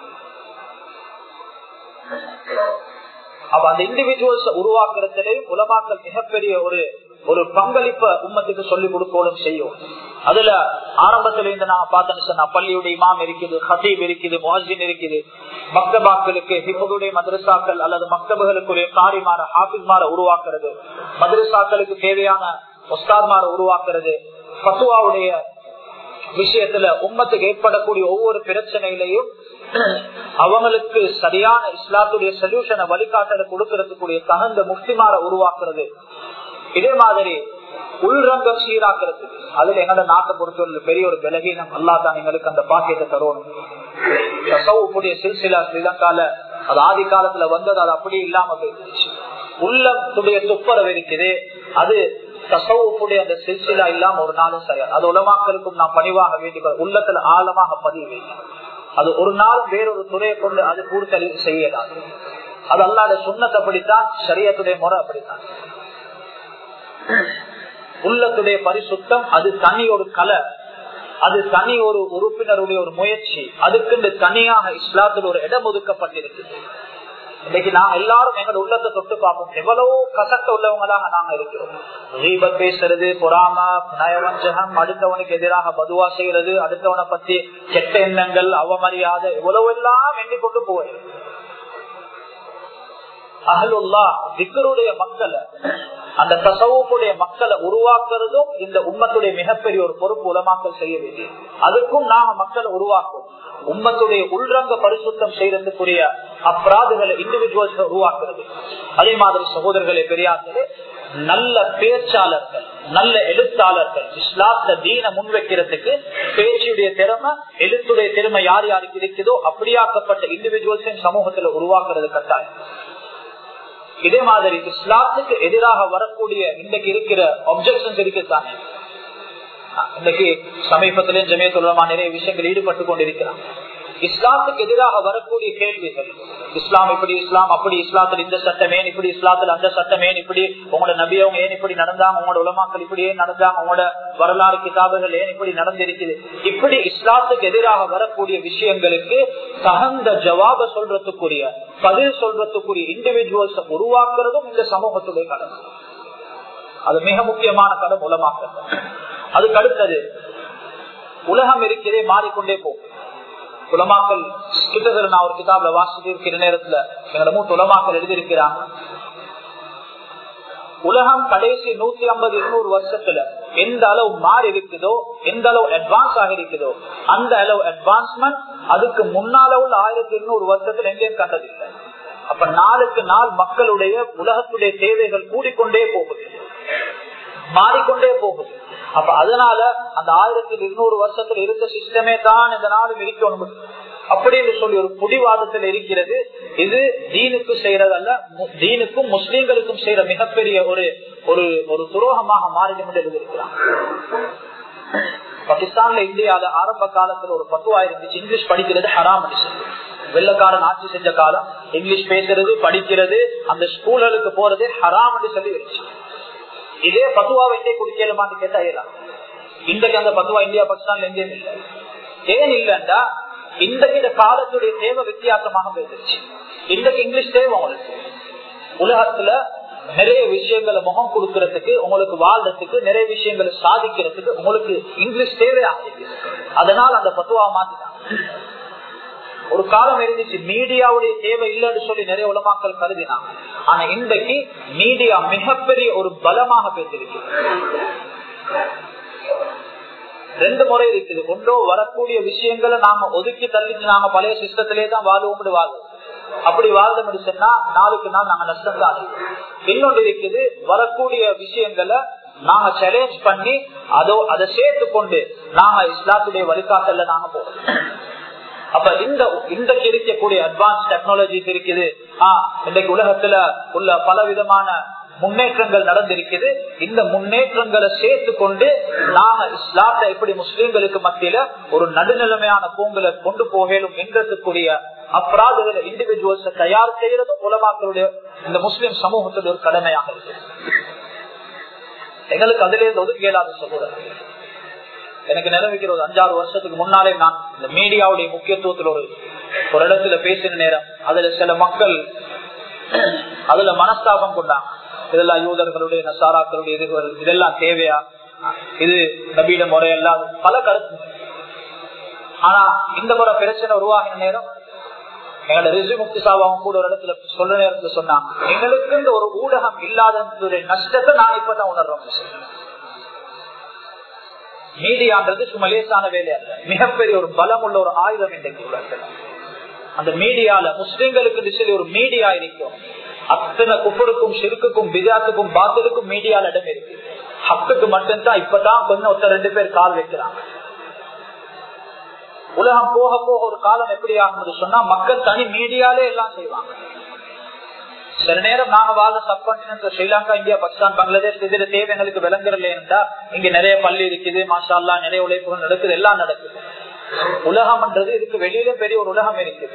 அப்ப அந்த இண்டிவிஜுவல்ஸ் உருவாக்குறதுலையும் உலமாக்கல் மிகப்பெரிய ஒரு ஒரு பங்களிப்ப உம்மத்துக்கு சொல்லிக் கொடுக்கணும் செய்யும் அதுல ஆரம்பத்துல இருந்து நான் பார்த்தேன்னு சொன்னா பள்ளியுடைய இமாம் இருக்குது ஹபீப் இருக்குது மொஹின் இருக்குது மக்தபாக்களுக்கு ஹிப்புடைய மதரசாக்கள் அல்லது மக்தபுகளுக்குரிய காரிமார ஹாபிஸ்மார உருவாக்குறது மதரசாக்களுக்கு தேவையான உஸ்தாத்மார உருவாக்குறது பத்துவாவுடைய விஷயத்துல உம்மத்துக்கு ஏற்படக்கூடிய ஒவ்வொரு பிரச்சனையிலையும் அவங்களுக்கு சரியான இஸ்லாத்துடைய சொல்யூஷனை வழிகாட்டலை கொடுக்கறதுக்குரிய தகுந்த முக்திமார உருவாக்குறது இதே மாதிரி உள்ரங்கம் சீராக்குறது அதுல எங்களோட நாட்டை பொறுத்தவரை பெரிய ஒரு பலகீனம் அல்லா தான் எங்களுக்கு அந்த பாக்கியத்தை தருவணும் தசவுடைய சில்சிலா ஸ்ரீலங்கால அது ஆதி காலத்துல வந்தது அது அப்படி இல்லாம போயிடுச்சு உள்ளத்துடைய துப்பரவு இருக்குது அது தசவுடைய அந்த சில்சிலா இல்லாம ஒரு நாளும் சரியா அது உலமாக்களுக்கும் நான் பணிவாக வேண்டிய உள்ளத்துல ஆழமாக பதிவு வேண்டும் அது ஒரு நாள் வேறொரு துறையை கொண்டு அது பூர்த்தி செய்யலாம் அது அல்லாத சுண்ணத்தை அப்படித்தான் சரியத்துடைய முறை அப்படித்தான் உள்ளத்துடைய பரிசுத்தம் அது தனி ஒரு கலை அது தனி ஒரு உறுப்பினருடைய ஒரு முயற்சி அதுக்கு தனியாக இஸ்லாத்தில் ஒரு இடம் ஒதுக்கப்பட்டிருக்கு இன்னைக்கு நான் எல்லாரும் எங்களோட உள்ளத்தை தொட்டு பார்ப்போம் எவ்வளவு கசட்ட உள்ளவங்களாக நாங்க இருக்கிறோம் ரீபத் பேசுறது பொறாம நயவஞ்சகம் அடுத்தவனுக்கு எதிராக பதுவா செய்யறது அடுத்தவனை பத்தி கெட்ட எண்ணங்கள் அவமரியாதை எவ்வளவு எல்லாம் எண்ணிக்கொண்டு போயிருக்கு அகலுல்லா திக்கருடைய மக்களை அந்த தசவுடைய மக்களை உருவாக்குறதும் இந்த உம்மத்துடைய மிகப்பெரிய ஒரு பொறுப்பு உலமாக்கல் செய்ய வேண்டியது அதுக்கும் நாம மக்களை உருவாக்கும் உம்மத்துடைய உள்ரங்க பரிசுத்தம் செய்யறதுக்குரிய அப்ராதுகளை இண்டிவிஜுவல்ஸ் உருவாக்குறது அதே மாதிரி சகோதரர்களே பெரியார்களே நல்ல பேச்சாளர்கள் நல்ல எழுத்தாளர்கள் இஸ்லாத்த தீன முன்வைக்கிறதுக்கு பேச்சுடைய திறமை எழுத்துடைய திறமை யார் யாருக்கு இருக்குதோ அப்படியாக்கப்பட்ட இண்டிவிஜுவல்ஸையும் சமூகத்துல உருவாக்குறது கட்டாயம் இதே மாதிரி இஸ்லாத்துக்கு எதிராக வரக்கூடிய இன்றைக்கு இருக்கிற அப்செக்ஷன்ஸ் இருக்குதானே இன்னைக்கு சமீபத்திலே ஜமயத்துலமா நிறைய விஷயங்கள் ஈடுபட்டு கொண்டிருக்கிறான் இஸ்லாத்துக்கு எதிராக வரக்கூடிய கேள்விகள் இஸ்லாம் இப்படி இஸ்லாம் அப்படி இஸ்லாத்தில் இந்த சட்டம் ஏன் இப்படி இஸ்லாத்தில் அந்த சட்டம் ஏன் இப்படி உங்களோட நபியவங்க ஏன் இப்படி நடந்தாங்க உங்களோட உலமாக்கள் இப்படி ஏன் நடந்தாங்க உங்களோட வரலாறு கிதாபுகள் ஏன் இப்படி நடந்திருக்குது இப்படி இஸ்லாத்துக்கு எதிராக வரக்கூடிய விஷயங்களுக்கு தகுந்த ஜவாப சொல்றதுக்குரிய பதில் சொல்றதுக்குரிய இண்டிவிஜுவல்ஸ் உருவாக்குறதும் இந்த சமூகத்துடைய கடமை அது மிக முக்கியமான கடமை உலமாக்கள் அதுக்கு அடுத்தது உலகம் இருக்கிறதே மாறிக்கொண்டே போகும் உலமாக்கள் கிட்டத்தட்ட நான் ஒரு கிதாப்ல வாசித்து இருக்கிற நேரத்துல எங்களோட மூத்த உலமாக்கள் எழுதியிருக்கிறாங்க உலகம் கடைசி நூத்தி ஐம்பது இருநூறு வருஷத்துல எந்த அளவு மாறி இருக்குதோ எந்த அளவு அட்வான்ஸ் ஆகி இருக்குதோ அந்த அளவு அட்வான்ஸ்மெண்ட் அதுக்கு முன்னால உள்ள ஆயிரத்தி இருநூறு வருஷத்துல எங்கேயும் கண்டதில்லை அப்ப நாளுக்கு நாள் மக்களுடைய உலகத்துடைய தேவைகள் கூடிக்கொண்டே போகுது மாறிக்கொண்டே போகுது அப்ப அதனால அந்த ஆயிரத்தி இருநூறு வருஷத்துல இருந்த சிஸ்டமே தான் இந்த நாளும் இருக்கணும் அப்படின்னு சொல்லி ஒரு புடிவாதத்தில் இருக்கிறது இது தீனுக்கு செய்யறதல்ல தீனுக்கும் முஸ்லீம்களுக்கும் செய்யற மிகப்பெரிய ஒரு ஒரு ஒரு துரோகமாக மாறிடும் என்று எழுதியிருக்கிறான் பாகிஸ்தான்ல இந்தியால ஆரம்ப காலத்துல ஒரு பத்துவா இருந்துச்சு இங்கிலீஷ் படிக்கிறது ஹராம் சொல்லி வெள்ளக்காரன் ஆட்சி செஞ்ச காலம் இங்கிலீஷ் பேசுறது படிக்கிறது அந்த ஸ்கூல்களுக்கு போறது ஹராம் சொல்லி வச்சு இதே பத்துவாவை இங்கே குடிக்கலுமான்னு கேட்டா ஏலாம் இன்றைக்கு அந்த பத்துவா இந்தியா பாகிஸ்தான்ல எங்கேயும் இல்லை ஏன் இல்லைண்டா இன்றைக்கு இந்த காலத்துடைய தேவை வித்தியாசமாக போயிருச்சு இன்றைக்கு இங்கிலீஷ் தேவை உங்களுக்கு உலகத்துல நிறைய விஷயங்களை முகம் கொடுக்கறதுக்கு உங்களுக்கு வாழ்றதுக்கு நிறைய விஷயங்களை சாதிக்கிறதுக்கு உங்களுக்கு இங்கிலீஷ் தேவையாக அதனால் அந்த பத்துவா மாத்திட்டாங்க ஒரு காலம் இருந்துச்சு மீடியாவுடைய தேவை இல்லைன்னு சொல்லி நிறைய உலமாக்கள் கருதினாங்க ஆனா இன்றைக்கு மீடியா மிகப்பெரிய ஒரு பலமாக பேசிருக்கு ரெண்டு முறை இருக்குது ஒன்றோ வரக்கூடிய விஷயங்களை நாம ஒதுக்கி தள்ளிட்டு நாம பழைய சிஸ்டத்திலே தான் வாழ்வோம்னு வாழ்வோம் அப்படி வாழ்ந்து சொன்னா நாளுக்கு நாள் நாங்க நஷ்டம் தான் இன்னொன்று இருக்குது வரக்கூடிய விஷயங்களை நாங்க சேலஞ்ச் பண்ணி அதோ அதை சேர்த்து கொண்டு நாங்க இஸ்லாத்துடைய வழிகாட்டல நாங்க போறோம் அப்ப இந்த இன்றைக்கு இருக்கக்கூடிய அட்வான்ஸ் டெக்னாலஜிஸ் இருக்குது ஆஹ் இன்றைக்கு உலகத்துல உள்ள பல விதமான முன்னேற்றங்கள் நடந்திருக்குது இந்த முன்னேற்றங்களை சேர்த்து கொண்டு நாம இஸ்லாத்தை எப்படி முஸ்லீம்களுக்கு மத்தியில ஒரு நடுநிலைமையான பூங்களை கொண்டு போகலும் என்றதுக்குரிய அப்ராதுகளை இண்டிவிஜுவல்ஸ் தயார் செய்யறதும் உலமாக்களுடைய இந்த முஸ்லிம் சமூகத்தில் ஒரு கடமையாக இருக்கு எங்களுக்கு அதுல இருந்து ஒதுக்கி இயலாத சொல்லுறது எனக்கு நிலவிக்கிற ஒரு அஞ்சாறு வருஷத்துக்கு முன்னாலே நான் இந்த மீடியாவுடைய முக்கியத்துவத்தில் ஒரு ஒரு இடத்துல பேசின நேரம் அதுல சில மக்கள் அதுல மனஸ்தாபம் கொண்டாங்க இதெல்லாம் யூதர்களுடைய நசாராக்களுடைய இதுகள் இதெல்லாம் தேவையா இது நபீட முறையெல்லாம் பல கருத்து ஆனா இந்த முறை பிரச்சனை உருவாகின நேரம் எங்களோட ரிசு முக்தி சாபாவும் கூட ஒரு இடத்துல சொல்ற நேரத்துல சொன்னாங்க எங்களுக்கு இந்த ஒரு ஊடகம் இல்லாத நஷ்டத்தை நான் இப்பதான் உணர்றோம் மீடியான்றது சும்மா லேசான வேலை அல்ல மிகப்பெரிய ஒரு பலம் உள்ள ஒரு ஆயுதம் இன்றைக்கு உலகத்துல அந்த மீடியால முஸ்லிம்களுக்கு சொல்லி ஒரு மீடியா இருக்கும் அத்தனை குப்பருக்கும் சிறுக்குக்கும் பிஜாத்துக்கும் பாத்தலுக்கும் மீடியால இடம் இருக்கு ஹக்குக்கு மட்டும்தான் இப்பதான் கொஞ்சம் ஒருத்தர் ரெண்டு பேர் கால் வைக்கிறாங்க உலகம் போக போக ஒரு காலம் எப்படி ஆகும்னு சொன்னா மக்கள் தனி மீடியாலே எல்லாம் செய்வாங்க சில நேரம் நாங்க வாழ சப்கான்டினென்ட் ஸ்ரீலங்கா இந்தியா பாகிஸ்தான் பங்களாதேஷ் இதுல தேவை எங்களுக்கு விளங்குறதுல இங்க நிறைய பள்ளி இருக்குது மாஷா நிறைய உழைப்புகள் நடக்குது எல்லாம் நடக்குது உலகம்ன்றது இதுக்கு வெளியில பெரிய ஒரு உலகம் இருக்குது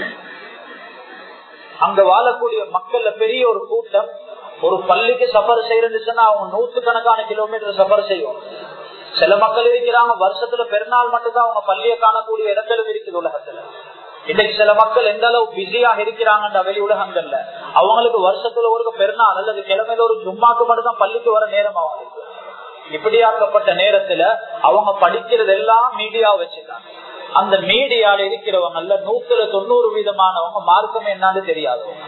அங்க வாழக்கூடிய மக்கள்ல பெரிய ஒரு கூட்டம் ஒரு பள்ளிக்கு சஃபர் செய்யறதுன்னு சொன்னா அவங்க நூத்து கணக்கான கிலோமீட்டர் சஃபர் செய்யும் சில மக்கள் இருக்கிறாங்க வருஷத்துல பெருநாள் மட்டும்தான் அவங்க பள்ளியை காணக்கூடிய இடங்களும் இருக்குது உலகத்துல இன்னைக்கு சில மக்கள் எந்த அளவு பிஸியாக இருக்கிறாங்க வெளி உலகங்கள்ல அவங்களுக்கு வருஷத்துல ஒரு பெருநாள் அல்லது கிழமையில ஒரு ஜும்மாக்கு மட்டும் தான் பள்ளிக்கு வர நேரம் அவங்களுக்கு இப்படியாக்கப்பட்ட நேரத்துல அவங்க படிக்கிறது எல்லாம் மீடியா வச்சுட்டாங்க அந்த மீடியால இருக்கிறவங்கல்ல நூத்துல தொண்ணூறு வீதமானவங்க மார்க்கம் என்னன்னு தெரியாதவங்க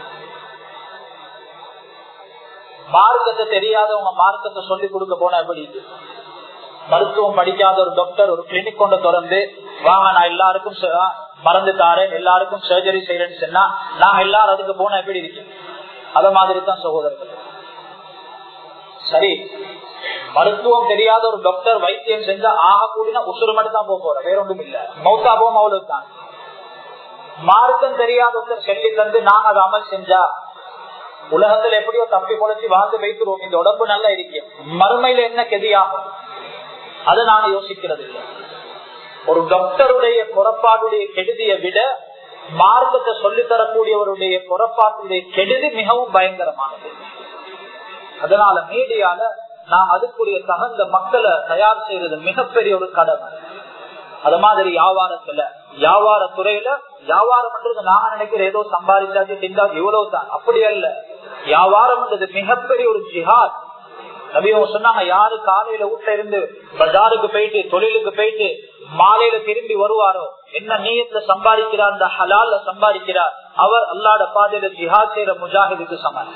மார்க்கத்தை தெரியாதவங்க மார்க்கத்தை சொல்லி கொடுக்க போனா எப்படி மருத்துவம் படிக்காத ஒரு டாக்டர் ஒரு கிளினிக் கொண்டு திறந்து வாங்க நான் எல்லாருக்கும் மறந்து தாரேன் எல்லாருக்கும் சர்ஜரி செய்யறேன்னு சொன்னா நான் எல்லாரும் அதுக்கு போனா எப்படி இருக்கேன் அத மாதிரி தான் சகோதரர்கள் சரி மருத்துவம் தெரியாத ஒரு டாக்டர் வைத்தியம் செஞ்சா ஆக கூடினா உசுறு மட்டும் தான் போக போற வேற ஒன்றும் இல்ல மௌத்தா போகும் அவ்வளவு தான் மார்க்கம் தெரியாத ஒருத்தர் சொல்லி தந்து நாங்க அதை அமல் செஞ்சா உலகத்துல எப்படியோ தப்பி பொழைச்சி வாழ்ந்து வைத்துருவோம் இந்த உடம்பு நல்லா இருக்கேன் மறுமையில என்ன கெதியாகும் அதை நாங்க யோசிக்கிறது இல்லை ஒரு டாக்டருடைய புறப்பாடுடைய கெடுதியை விட மார்க்கத்தை சொல்லித்தரக்கூடியவருடைய புறப்பாட்டுடைய கெடுதி மிகவும் பயங்கரமானது அதனால மீடியால நான் அதுக்குரிய தகுந்த மக்களை தயார் செய்யறது மிகப்பெரிய ஒரு கடமை அது மாதிரி வியாபாரத்துல வியாபார துறையில வியாபாரம் நான் நினைக்கிற ஏதோ சம்பாதிச்சாச்சு திண்டா இவ்வளவு தான் அப்படி அல்ல வியாபாரம் மிகப்பெரிய ஒரு ஜிஹாத் நபியவங்க சொன்னாங்க யாரு காலையில வீட்டுல இருந்து பஜாருக்கு போயிட்டு தொழிலுக்கு போயிட்டு மாலையில திரும்பி வருவாரோ என்ன நீயத்துல சம்பாதிக்கிறார் அந்த ஹலால சம்பாதிக்கிறார் அவர் அல்லாட பாதையில ஜிஹாத் செய்யற முஜாஹிதுக்கு சமன்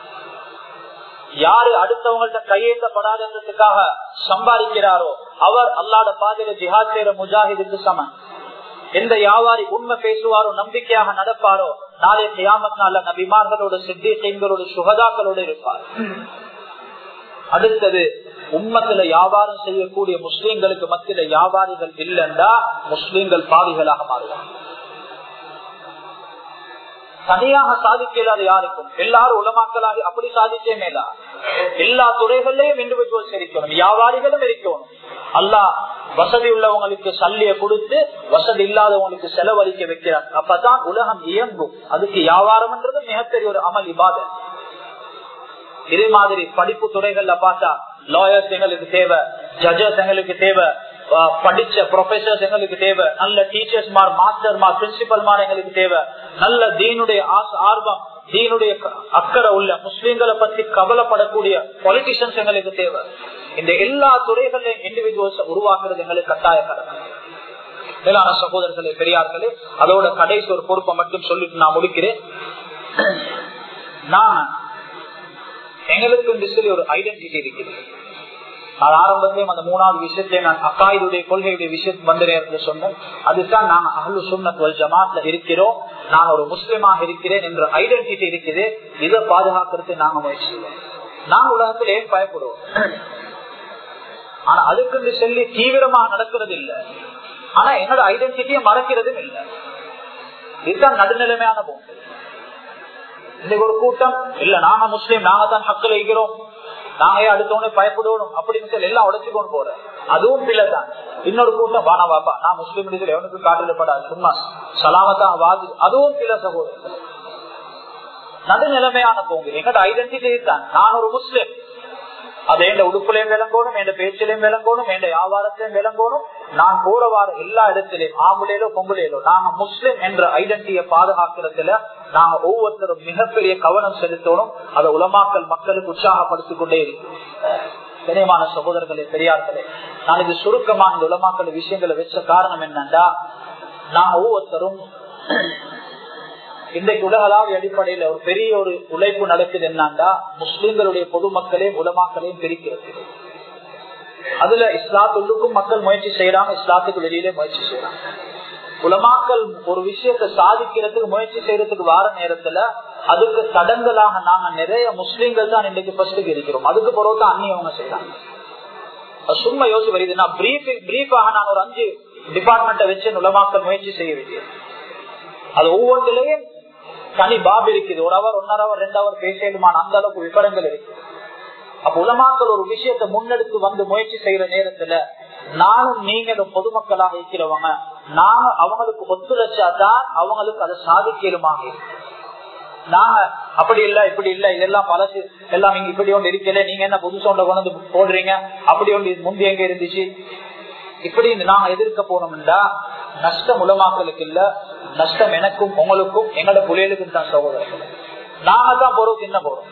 யாரு அடுத்தவங்கள்ட்ட கையேற்றப்படாததுக்காக சம்பாதிக்கிறாரோ அவர் அல்லாட பாதையில ஜிஹாத் செய்யற முஜாஹிதுக்கு சமன் எந்த வியாபாரி உண்மை பேசுவாரோ நம்பிக்கையாக நடப்பாரோ நாளைய கியாமத் நாள நபிமார்களோட சித்திகளோட சுகதாக்களோட இருப்பார் அடுத்தது உண்மத்துல வியாபாரம் செய்யக்கூடிய முஸ்லீம்களுக்கு மத்தியில வியாபாரிகள் இல்லைண்டா முஸ்லீம்கள் பாவிகளாக மாறுவாங்க தனியாக சாதிக்கலாது யாருக்கும் எல்லாரும் உலமாக்கலாக அப்படி சாதிச்சே மேலா எல்லா துறைகள்லயும் இண்டிவிஜுவல்ஸ் இருக்கணும் வியாபாரிகளும் இருக்கணும் அல்லா வசதி உள்ளவங்களுக்கு சல்லிய கொடுத்து வசதி இல்லாதவங்களுக்கு செலவழிக்க வைக்கிறார் அப்பதான் உலகம் இயங்கும் அதுக்கு வியாபாரம்ன்றது மிகப்பெரிய ஒரு அமல் இபாதம் இதே மாதிரி படிப்பு துறைகள்ல பார்த்தா லாயர்ஸ் எங்களுக்கு தேவை ஜட்ஜஸ் எங்களுக்கு தேவை படிச்ச ப்ரொஃபசர்ஸ் எங்களுக்கு தேவை நல்ல டீச்சர்ஸ் மார் மாஸ்டர் மார் பிரின்சிபல் மார் எங்களுக்கு தேவை நல்ல தீனுடைய ஆர்வம் தீனுடைய அக்கறை உள்ள முஸ்லீம்களை பத்தி கவலைப்படக்கூடிய பொலிட்டிஷியன்ஸ் எங்களுக்கு தேவை இந்த எல்லா துறைகளையும் இண்டிவிஜுவல்ஸ் உருவாக்குறது எங்களுக்கு கட்டாய கடமை மேலான சகோதரர்களே பெரியார்களே அதோட கடைசி ஒரு பொறுப்பை மட்டும் சொல்லிட்டு நான் முடிக்கிறேன் நான் எங்களுக்கு சொல்லி ஒரு ஐடென்டிட்டி இருக்குது அது ஆரம்பத்திலேயும் அந்த மூணாவது விஷயத்தை நான் அக்காயுடைய கொள்கையுடைய விஷயம் வந்த நேரத்தில் சொன்னேன் அதுதான் நான் அஹ்லு சுன்னத் வல் ஜமாத்ல இருக்கிறோம் நான் ஒரு முஸ்லிமாக இருக்கிறேன் என்ற ஐடென்டிட்டி இருக்குது இதை பாதுகாக்கிறது நாங்க முயற்சி செய்வோம் நான் உலகத்தில் ஏன் பயப்படுவோம் ஆனா அதுக்கு சொல்லி தீவிரமா நடக்கிறது இல்லை ஆனா என்னோட ஐடென்டிட்டியை மறக்கிறதும் இல்லை இதுதான் நடுநிலைமையான போக்கு இன்னைக்கு ஒரு கூட்டம் இல்ல நாங்க முஸ்லீம் நாங்க தான் ஹக்கில் இருக்கிறோம் நாங்க அடுத்தவனே பயப்படுவோம் அப்படின்னு சொல்லி எல்லாம் உடச்சுக்கொண்டு போறேன் அதுவும் பிள்ளை தான் இன்னொரு கூட்டம் வானா பாப்பா நான் முஸ்லீம் எவனுக்கு காட்டிடப்படாது சும்மா சலாமத்தா வாது அதுவும் பிள்ளை சகோதரர் நடுநிலைமையான போங்க எங்கட ஐடென்டிட்டி தான் நான் ஒரு முஸ்லீம் அது எந்த உடுப்புலையும் விளங்கணும் எந்த பேச்சிலையும் விளங்கணும் எந்த வியாபாரத்திலையும் விளங்கணும் நான் போற வார எல்லா இடத்திலையும் ஆம்புலையிலோ பொம்புலையிலோ நாங்க முஸ்லிம் என்ற ஐடென்டிட்டியை பாதுகாக்கிறதுல நாங்க ஒவ்வொருத்தரும் மிகப்பெரிய கவனம் செலுத்தணும் அதை உலமாக்கல் மக்களுக்கு உற்சாகப்படுத்திக் கொண்டே இருக்கு கனியமான சகோதரர்களே பெரியார்களே நான் இது சுருக்கமா இந்த உலமாக்கல் விஷயங்களை வச்ச காரணம் என்னன்னா நான் ஒவ்வொருத்தரும் இன்றைக்கு உலகளாவிய அடிப்படையில ஒரு பெரிய ஒரு உழைப்பு நடக்குது என்னன்னா முஸ்லிம்களுடைய பொதுமக்களையும் உலமாக்களையும் பிரிக்கிறது அதுல இஸ்லாத்துள்ளுக்கும் மக்கள் முயற்சி செய்யறாங்க இஸ்லாத்துக்கு வெளியிலே முயற்சி செய்யறாங்க உலமாக்கள் ஒரு விஷயத்தை சாதிக்கிறதுக்கு முயற்சி செய்யறதுக்கு வார நேரத்துல அதுக்கு தடங்களாக நாங்க நிறைய முஸ்லீம்கள் தான் இன்னைக்கு ஃபர்ஸ்டுக்கு இருக்கிறோம் அதுக்கு பிறகு தான் அந்நியவங்க செய்யறாங்க சும்மா யோசி வருது நான் பிரீஃப் பிரீஃபாக நான் ஒரு அஞ்சு டிபார்ட்மெண்ட்டை வச்சு உலமாக்கள் முயற்சி செய்ய வேண்டியது அது ஒவ்வொன்றிலையும் தனி பாப் இருக்குது ஒரு அவர் ஒன்னரை அவர் ரெண்டு அவர் பேசலுமான அந்த அளவுக்கு விவரங்கள் இருக்கு அப்ப உலமாக்கள் ஒரு விஷயத்தை முன்னெடுத்து வந்து முயற்சி செய்யற நேரத்துல நானும் நீங்களும் பொதுமக்களாக இருக்கிறவங்க நாங்க அவங்களுக்கு ஒத்துழைச்சாதான் அவங்களுக்கு அதை சாதிக்கலுமாக நாங்க அப்படி இல்ல இப்படி இல்ல இதெல்லாம் பழசு எல்லாம் நீங்க இப்படி ஒன்று இருக்கல நீங்க என்ன புதுசு ஒன்றை கொண்டு வந்து போடுறீங்க அப்படி ஒன்று முந்தி எங்க இருந்துச்சு இப்படி நாங்க எதிர்க்க போனோம்டா நஷ்டம் உலமாக்களுக்கு இல்ல நஷ்டம் எனக்கும் உங்களுக்கும் எங்களோட புள்ளைகளுக்கும் தான் சகோதரர்கள் நாங்க தான் போறோம் என்ன போறோம்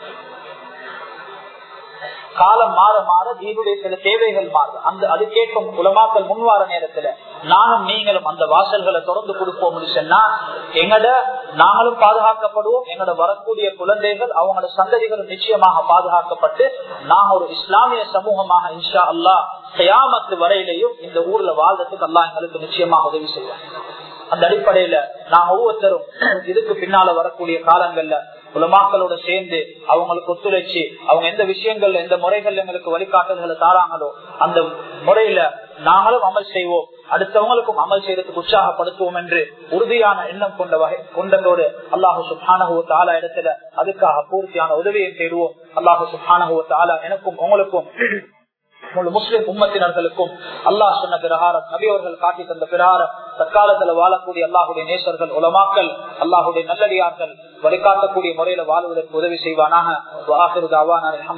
காலம் மாற மாற தீனுடைய சில தேவைகள் மாறுது அந்த அது கேட்கும் உலமாக்கள் முன்வார நேரத்துல நானும் நீங்களும் அந்த வாசல்களை தொடர்ந்து கொடுப்போம் சொன்னா எங்கட நாங்களும் பாதுகாக்கப்படுவோம் எங்கட வரக்கூடிய குழந்தைகள் அவங்களோட சந்ததிகளும் நிச்சயமாக பாதுகாக்கப்பட்டு நாங்க ஒரு இஸ்லாமிய சமூகமாக இன்ஷா அல்லா கயாமத்து வரையிலையும் இந்த ஊர்ல வாழ்றதுக்கு அல்லா எங்களுக்கு நிச்சயமாக உதவி செய்வோம் அந்த அடிப்படையில நாங்க ஒவ்வொருத்தரும் இதுக்கு பின்னால வரக்கூடிய காலங்கள்ல உலமாக்களோட சேர்ந்து அவங்களுக்கு ஒத்துழைச்சு அவங்க எந்த விஷயங்கள்ல எந்த முறைகள் எங்களுக்கு வழிகாட்டுதல்களை தாராங்களோ அந்த முறையில நாங்களும் அமல் செய்வோம் அடுத்தவங்களுக்கும் அமல் செய்யறதுக்கு உற்சாகப்படுத்துவோம் என்று உறுதியான எண்ணம் கொண்ட வகை கொண்டதோடு அல்லாஹு சுபானகுவ தாலா இடத்துல அதுக்காக பூர்த்தியான உதவியை தேடுவோம் அல்லாஹு சுபானகுவ தாலா எனக்கும் உங்களுக்கும் முஸ்லிம் உம்மத்தினர்களுக்கும் அல்லாஹ் சொன்ன பிரகாரம் நபியவர்கள் காட்டி தந்த பிரகாரம் தற்காலத்துல வாழக்கூடிய அல்லாஹுடைய நேசர்கள் உலமாக்கல் அல்லாஹுடைய நல்லடியார்கள் வழிகாட்டக்கூடிய முறையில வாழ்வதற்கு உதவி செய்வானாக